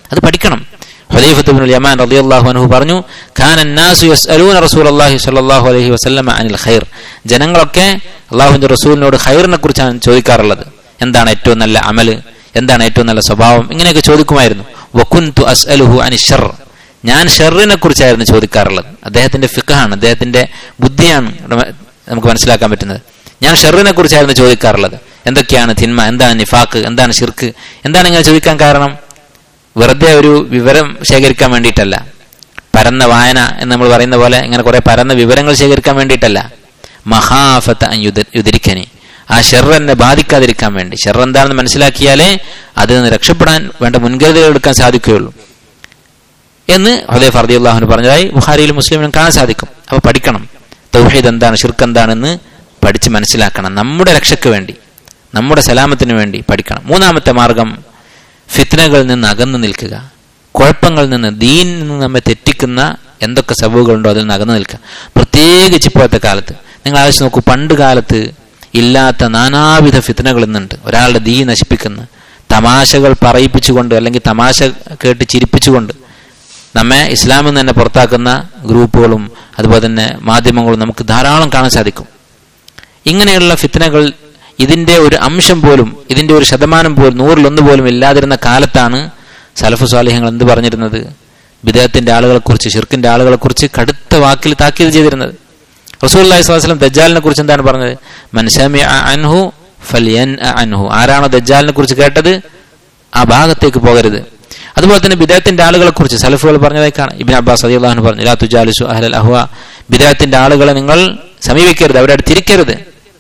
അത് പഠിക്കണം ഹുദൈഫത്ത് ബിൻ യമാൻ റളിയല്ലാഹു അൻഹു പറഞ്ഞു കാന الناس يسالون رسول الله صلى الله عليه وسلم عن الخير ജനങ്ങളൊക്കെ അള്ളാഹുവിന്റെ റസൂലിനോട് ഖൈറിനെ കുറിച്ചാണ് ചോദിക്കാറുള്ളത് എന്താണ് ഏറ്റവും നല്ല അമല് എന്താണ് ഏറ്റവും നല്ല സ്വഭാവം ഇങ്ങനെയൊക്കെ ചോദിക്കുമായിരുന്നു വകുന്തു അസ്അലുഹു അനി ഷർ ഞാൻ ഷെറിനെ കുറിച്ചായിരുന്നു ചോദിക്കാറുള്ളത് അദ്ദേഹത്തിന്റെ ഫിഖാണ് അദ്ദേഹത്തിന്റെ ബുദ്ധിയാണ് ഇവിടെ നമുക്ക് മനസ്സിലാക്കാൻ പറ്റുന്നത് ഞാൻ ഷെറിനെ കുറിച്ചായിരുന്നു ചോദിക്കാറുള്ളത് എന്തൊക്കെയാണ് തിന്മ എന്താണ് നിഫാക്ക് എന്താണ് ഷിർക്ക് എന്താണ് ഇങ്ങനെ ചോദിക്കാൻ കാരണം വെറുതെ ഒരു വിവരം ശേഖരിക്കാൻ വേണ്ടിയിട്ടല്ല പരന്ന വായന എന്ന് നമ്മൾ പറയുന്ന പോലെ ഇങ്ങനെ കുറെ പരന്ന വിവരങ്ങൾ ശേഖരിക്കാൻ വേണ്ടിയിട്ടല്ല മഹാഫത്ത് യുദ്ധരിക്കനി ആ ഷെർ എന്നെ ബാധിക്കാതിരിക്കാൻ വേണ്ടി ഷെർ എന്താണെന്ന് മനസ്സിലാക്കിയാലേ അതിൽ നിന്ന് രക്ഷപ്പെടാൻ വേണ്ട മുൻകരുതലുകൾ എടുക്കാൻ സാധിക്കുകയുള്ളൂ എന്ന് ഹുദൈഫ് ഫർദിയുള്ളാഹുന് പറഞ്ഞതായി ബുഹാരിയിലും മുസ്ലിമിനും കാണാൻ സാധിക്കും അപ്പൊ പഠിക്കണം തൗഹീദ് എന്താണ് ഷിർക്ക് എന്താണെന്ന് പഠിച്ച് മനസ്സിലാക്കണം നമ്മുടെ രക്ഷയ്ക്ക് വേണ്ടി നമ്മുടെ സലാമത്തിന് വേണ്ടി പഠിക്കണം മൂന്നാമത്തെ മാർഗം ഫിത്നകളിൽ നിന്ന് അകന്നു നിൽക്കുക കുഴപ്പങ്ങളിൽ നിന്ന് ദീനിൽ നിന്ന് നമ്മെ തെറ്റിക്കുന്ന എന്തൊക്കെ സബുകളുണ്ടോ അതിൽ നിന്ന് അകന്നു നിൽക്കുക പ്രത്യേകിച്ച് ഇപ്പോഴത്തെ കാലത്ത് നിങ്ങൾ ആലോചിച്ച് നോക്കൂ പണ്ട് കാലത്ത് ഇല്ലാത്ത നാനാവിധ ഫിത്നകൾ ഇന്നുണ്ട് ഒരാളുടെ ദീ നശിപ്പിക്കുന്ന തമാശകൾ പറയിപ്പിച്ചുകൊണ്ട് അല്ലെങ്കിൽ തമാശ കേട്ട് ചിരിപ്പിച്ചുകൊണ്ട് നമ്മെ ഇസ്ലാമിൽ നിന്ന് തന്നെ പുറത്താക്കുന്ന ഗ്രൂപ്പുകളും അതുപോലെ തന്നെ മാധ്യമങ്ങളും നമുക്ക് ധാരാളം കാണാൻ സാധിക്കും ഇങ്ങനെയുള്ള ഫിത്നകൾ ഇതിന്റെ ഒരു അംശം പോലും ഇതിന്റെ ഒരു ശതമാനം പോലും നൂറിലൊന്ന് പോലും ഇല്ലാതിരുന്ന കാലത്താണ് സലഫു സ്വാലിഹങ്ങൾ എന്ത് പറഞ്ഞിരുന്നത് വിദേഹത്തിന്റെ ആളുകളെ കുറിച്ച് ഷിർക്കിന്റെ ആളുകളെ കുറിച്ച് കടുത്ത വാക്കിൽ താക്കീത് ചെയ്തിരുന്നത് റസൂൽ അള്ളഹി സ്വലം ദജ്ജാലിനെ കുറിച്ച് എന്താണ് പറഞ്ഞത് മൻഷമി അൻഹു ഫലിയൻ അൻഹു ആരാണോ ദജ്ജാലിനെ കുറിച്ച് കേട്ടത് ആ ഭാഗത്തേക്ക് പോകരുത് അതുപോലെ തന്നെ ബിദാത്തിന്റെ ആളുകളെ കുറിച്ച് സലഫുകൾ പറഞ്ഞതായി കാണാം ഇബിൻ അബ്ബാസ് അലി അള്ളഹാൻ പറഞ്ഞു ലാ തുജാലിസു അഹ്ലൽ അഹ്വ ബിദാത്തിന്റെ ആളുകളെ നിങ്ങൾ സമീപിക്കരുത് അവരെ അടുത്തിരിക്കരുത്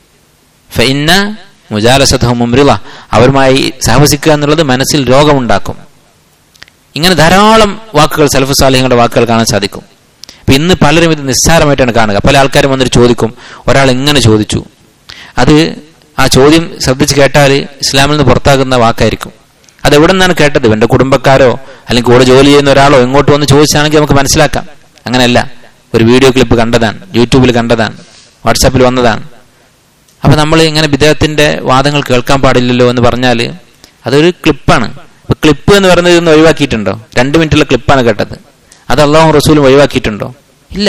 ഫഇന്ന മുജാലസതഹു മുമ്രിള അവരുമായി സഹവസിക്കുക എന്നുള്ളത് മനസ്സിൽ രോഗമുണ്ടാക്കും ഇങ്ങനെ ധാരാളം വാക്കുകൾ സലഫു സാലിഹങ്ങളുടെ വാക്കുകൾ കാണാൻ സാധിക്കും അപ്പൊ ഇന്ന് പലരും ഇത് നിസ്സാരമായിട്ടാണ് കാണുക പല ആൾക്കാരും വന്നിട്ട് ചോദിക്കും ഒരാൾ എങ്ങനെ ചോദിച്ചു അത് ആ ചോദ്യം ശ്രദ്ധിച്ച് കേട്ടാൽ ഇസ്ലാമിൽ നിന്ന് പുറത്താകുന്ന വാക്കായിരിക്കും അത് എവിടെ നിന്നാണ് കേട്ടത് എന്റെ കുടുംബക്കാരോ അല്ലെങ്കിൽ കൂടെ ജോലി ചെയ്യുന്ന ഒരാളോ ഇങ്ങോട്ട് വന്ന് ചോദിച്ചാണെങ്കിൽ നമുക്ക് മനസ്സിലാക്കാം അങ്ങനെയല്ല ഒരു വീഡിയോ ക്ലിപ്പ് കണ്ടതാണ് യൂട്യൂബിൽ കണ്ടതാണ് വാട്സാപ്പിൽ വന്നതാണ് അപ്പൊ നമ്മൾ ഇങ്ങനെ വിദേഹത്തിന്റെ വാദങ്ങൾ കേൾക്കാൻ പാടില്ലല്ലോ എന്ന് പറഞ്ഞാൽ അതൊരു ക്ലിപ്പാണ് അപ്പൊ ക്ലിപ്പ് എന്ന് പറയുന്നത് ഇതൊന്ന് ഒഴിവാക്കിയിട്ടുണ്ടോ രണ്ട് മിനിറ്റുള്ള ക്ലിപ്പാണ് കേട്ടത് അത് അള്ളാഹു റസൂലും ഒഴിവാക്കിയിട്ടുണ്ടോ ഇല്ല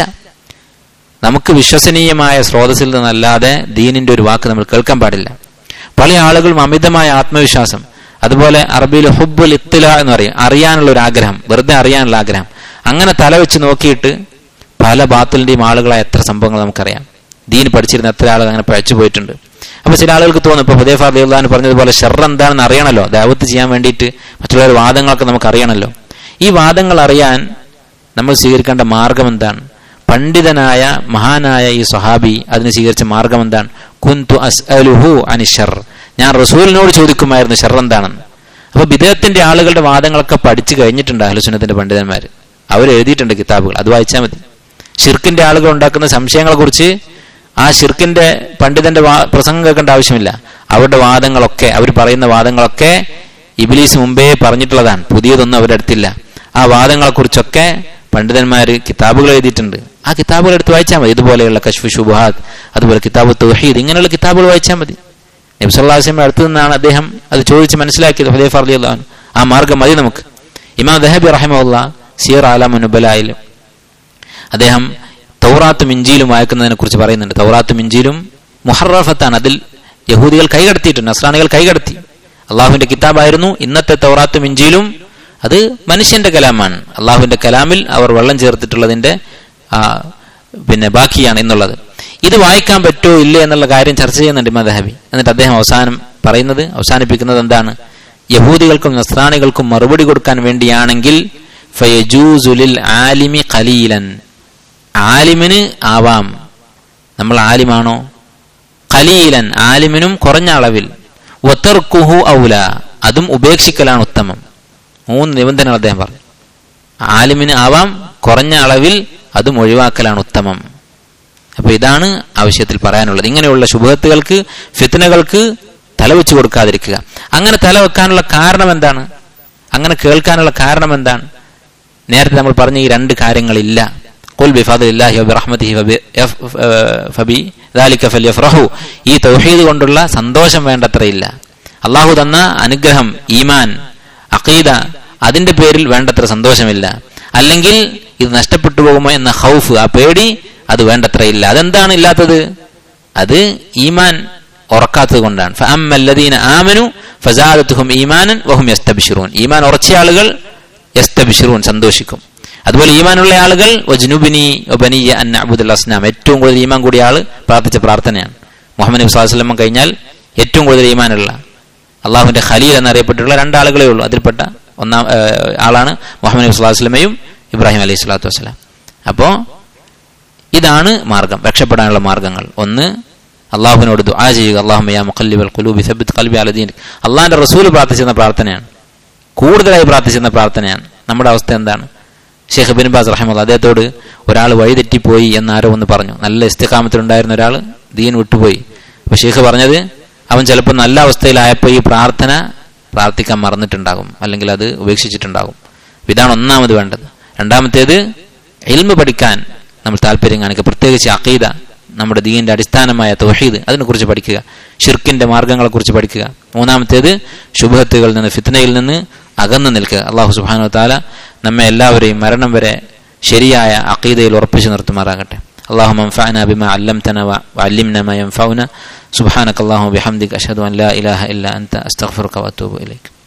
നമുക്ക് വിശ്വസനീയമായ സ്രോതസ്സിൽ നിന്നല്ലാതെ ദീനിന്റെ ഒരു വാക്ക് നമ്മൾ കേൾക്കാൻ പാടില്ല പല ആളുകളും അമിതമായ ആത്മവിശ്വാസം അതുപോലെ അറബിയിൽ ഹുബുൽ ഇത്തില എന്ന് പറയും അറിയാനുള്ള ഒരു ആഗ്രഹം വെറുതെ അറിയാനുള്ള ആഗ്രഹം അങ്ങനെ തല വെച്ച് നോക്കിയിട്ട് പല ബാത്തിലിന്റെയും ആളുകളായ എത്ര സംഭവങ്ങൾ നമുക്കറിയാം ദീൻ പഠിച്ചിരുന്ന എത്ര ആളുകൾ അങ്ങനെ പഴച്ചു പോയിട്ടുണ്ട് അപ്പൊ ചില ആളുകൾക്ക് തോന്നും ഇപ്പൊ ഹുദൈഫ അബ്ദുല്ലാൻ പറഞ്ഞതുപോലെ ഷെർ എന്താണെന്ന് അറിയണമല്ലോ ദാവത്ത് ചെയ്യാൻ വേണ്ടിയിട്ട് മറ്റുള്ളവരുടെ വാദങ്ങളൊക്കെ നമുക്ക് അറിയണമല്ലോ ഈ വാദങ്ങൾ അറിയാൻ നമ്മൾ സ്വീകരിക്കേണ്ട മാർഗം എന്താണ് പണ്ഡിതനായ മഹാനായ ഈ സ്വഹാബി അതിന് സ്വീകരിച്ച മാർഗം എന്താണ് കുന്തു അസ്അലുഹു അനിഷർ ഞാൻ റസൂലിനോട് ചോദിക്കുമായിരുന്നു ഷെർ എന്താണെന്ന് അപ്പൊ വിദേഹത്തിന്റെ ആളുകളുടെ വാദങ്ങളൊക്കെ പഠിച്ചു കഴിഞ്ഞിട്ടുണ്ട് അഹ്ലുസുന്നത്തിന്റെ പണ്ഡിതന്മാർ അവർ എഴുതിയിട്ടുണ്ട് കിതാബുകൾ അത് വായിച്ചാൽ മതി ഷിർക്കിന്റെ ആളുകൾ ഉണ്ടാക്കുന്ന സംശയങ്ങളെ കുറിച്ച് ആ ഷിർക്കിന്റെ പണ്ഡിതന്റെ പ്രസംഗം കേൾക്കേണ്ട ആവശ്യമില്ല അവരുടെ വാദങ്ങളൊക്കെ അവർ പറയുന്ന വാദങ്ങളൊക്കെ ഇബിലീസ് മുമ്പേ പറഞ്ഞിട്ടുള്ളതാണ് പുതിയതൊന്നും അവരുടെ അടുത്തില്ല ആ വാദങ്ങളെ കുറിച്ചൊക്കെ പണ്ഡിതന്മാര് കിതാബുകൾ എഴുതിയിട്ടുണ്ട് ആ കിതാബുകൾ എടുത്ത് വായിച്ചാൽ മതി ഇതുപോലെയുള്ള കശ്ഫ് ഷുബാദ് അതുപോലെ കിതാബ് തൗഹീദ് ഇങ്ങനെയുള്ള കിതാബുകൾ വായിച്ചാൽ മതി നബ്സല്ലാസ്ലമിന്റെ അടുത്ത് നിന്നാണ് അദ്ദേഹം അത് ചോദിച്ച് മനസ്സിലാക്കിയത് ഹുദൈഫ് അലി അള്ളഹാൻ ആ മാർഗം മതി നമുക്ക് ഇമാം ദഹബി റഹിമുള്ള സിയർ ആലാമുബലായാലും അദ്ദേഹം തൗറാത്തും ഇഞ്ചിയിലും വായിക്കുന്നതിനെ കുറിച്ച് പറയുന്നുണ്ട് തൗറാത്തും ഇഞ്ചിയിലും മുഹറഫത്താണ് അതിൽ യഹൂദികൾ കൈകടത്തിയിട്ടുണ്ട് നസ്രാണികൾ കൈകടത്തി അള്ളാഹുവിന്റെ കിതാബായിരുന്നു ഇന്നത്തെ തൗറാത്തും ഇഞ്ചിയിലും അത് മനുഷ്യന്റെ കലാമാണ് അള്ളാഹുവിന്റെ കലാമിൽ അവർ വെള്ളം ചേർത്തിട്ടുള്ളതിന്റെ പിന്നെ ബാക്കിയാണ് എന്നുള്ളത് ഇത് വായിക്കാൻ പറ്റുമോ ഇല്ലേ എന്നുള്ള കാര്യം ചർച്ച ചെയ്യുന്നുണ്ട് മദഹബി എന്നിട്ട് അദ്ദേഹം അവസാനം പറയുന്നത് അവസാനിപ്പിക്കുന്നത് എന്താണ് യഹൂദികൾക്കും നസ്രാണികൾക്കും മറുപടി കൊടുക്കാൻ വേണ്ടിയാണെങ്കിൽ ഫയജൂസുലിൽ ആലിമി ഖലീലൻ ആലിമിന് ആവാം നമ്മൾ ആലിമാണോ ഖലീലൻ ആലിമിനും കുറഞ്ഞ അളവിൽ വത്തർക്കുഹു ഔല അതും ഉപേക്ഷിക്കലാണ് ഉത്തമം മൂന്ന് നിബന്ധനകൾ അദ്ദേഹം പറഞ്ഞു ആലിമിന് ആവാം കുറഞ്ഞ അളവിൽ അതും ഒഴിവാക്കലാണ് ഉത്തമം അപ്പൊ ഇതാണ് ആവശ്യത്തിൽ പറയാനുള്ളത് ഇങ്ങനെയുള്ള ശുഭത്തുകൾക്ക് ഫിത്തനകൾക്ക് തലവെച്ച് കൊടുക്കാതിരിക്കുക അങ്ങനെ തല വെക്കാനുള്ള കാരണം എന്താണ് അങ്ങനെ കേൾക്കാനുള്ള കാരണം എന്താണ് നേരത്തെ നമ്മൾ പറഞ്ഞ ഈ രണ്ട് കാര്യങ്ങളില്ല ഖുൽ ബിഫദ്ലില്ലാഹി വബിറഹ്മതിഹി ഫബി ദാലിക ഫല്യഫ്റഹു ഈ തൗഹീദ് കൊണ്ടുള്ള സന്തോഷം വേണ്ടത്രയില്ല അള്ളാഹു തന്ന അനുഗ്രഹം ഈമാൻ അഖീദ അതിന്റെ പേരിൽ വേണ്ടത്ര സന്തോഷമില്ല അല്ലെങ്കിൽ ഇത് നഷ്ടപ്പെട്ടു പോകുമോ എന്ന ഹൗഫ് ആ പേടി അത് വേണ്ടത്ര ഇല്ല അതെന്താണ് ഇല്ലാത്തത് അത് ഈമാൻ ഉറക്കാത്തത് കൊണ്ടാണ് ഫഅമ്മല്ലദീന ആമനു ഫസാദത്തുഹും ഈമാനൻ വഹും യസ്തബ്ശിറൂൻ ഈമാൻ ഉറച്ച ആളുകൾ യസ്തബ്ശിറൂൻ സന്തോഷിക്കും അതുപോലെ ഈമാനുള്ള ആളുകൾ വജ്നുബിനി ഒബനിയ അന്ന അബുദുൽ അസ്നാം ഏറ്റവും കൂടുതൽ ഈമാൻ കൂടിയ ആള് പ്രാർത്ഥിച്ച പ്രാർത്ഥനയാണ് മുഹമ്മദ് നബി സ്വല്ലല്ലാഹു അലൈഹി വസല്ലം കഴിഞ്ഞാൽ ഏറ്റവും കൂടുതൽ ഈമാനുള്ള അള്ളാഹുവിന്റെ ഖലീൽ എന്നറിയപ്പെട്ടിട്ടുള്ള രണ്ടാളുകളേ ഉള്ളൂ അതിൽപ്പെട്ട ഒന്നാം ഏഹ്, ആളാണ് മുഹമ്മദ് നബി സ്വല്ലല്ലാഹു അലൈഹി വസല്ലമയും ഇബ്രാഹിം അലൈഹി സ്വലാത്തു വസ്സലാം അപ്പോ ഇതാണ് മാർഗം രക്ഷപ്പെടാനുള്ള മാർഗങ്ങൾ ഒന്ന് അള്ളാഹുവിനോട് ദുആ ചെയ്യുക അള്ളാഹുമയ മുഖല്ലിബൽ ഖുലൂബി സബ്ബിത് ഖൽബി അലദീൻ അള്ളാഹിന്റെ റസൂൽ പ്രാർത്ഥിച്ചിരുന്ന പ്രാർത്ഥനയാണ് കൂടുതലായി പ്രാർത്ഥിച്ചിരുന്ന പ്രാർത്ഥനയാണ് നമ്മുടെ അവസ്ഥ എന്താണ് ഷെയ്ഖ് ബിൻ ബാസ് റഹിമുള്ള അദ്ദേഹത്തോട് ഒരാൾ വഴിതെറ്റിപ്പോയി എന്ന് ആരോ ഒന്ന് പറഞ്ഞു നല്ല ഇസ്തിഖാമത്തിലുണ്ടായിരുന്ന ഒരാൾ ദീൻ വിട്ടുപോയി അപ്പൊ ഷെയ്ഖ് പറഞ്ഞത് അവൻ ചിലപ്പോൾ നല്ല അവസ്ഥയിലായപ്പോൾ ഈ പ്രാർത്ഥന പ്രാർത്ഥിക്കാൻ മറന്നിട്ടുണ്ടാകും അല്ലെങ്കിൽ അത് ഉപേക്ഷിച്ചിട്ടുണ്ടാകും അപ്പൊ ഇതാണ് ഒന്നാമത് വേണ്ടത് രണ്ടാമത്തേത് എൽമ പഠിക്കാൻ നമ്മൾ താല്പര്യം കാണിക്കുക പ്രത്യേകിച്ച് അഖീദ നമ്മുടെ ദീനിന്റെ അടിസ്ഥാനമായ തൗഹീദ് അതിനെക്കുറിച്ച് പഠിക്കുക ഷിർക്കിന്റെ മാർഗങ്ങളെക്കുറിച്ച് പഠിക്കുക മൂന്നാമത്തേത് ശുഭത്തുകളിൽ നിന്ന് ഫിത്നയിൽ നിന്ന് അകന്നു നിൽക്കുക അള്ളാഹു സുബാനു താല നമ്മെ എല്ലാവരെയും മരണം വരെ ശരിയായ അഖീദയിൽ ഉറപ്പിച്ചു നിർത്തുമാറാകട്ടെ اللهم انفعنا بما علمتنا وعلمنا ما ينفعنا سبحانك اللهم وبحمدك أشهد أن لا إله إلا أنت أستغفرك وأتوب إليك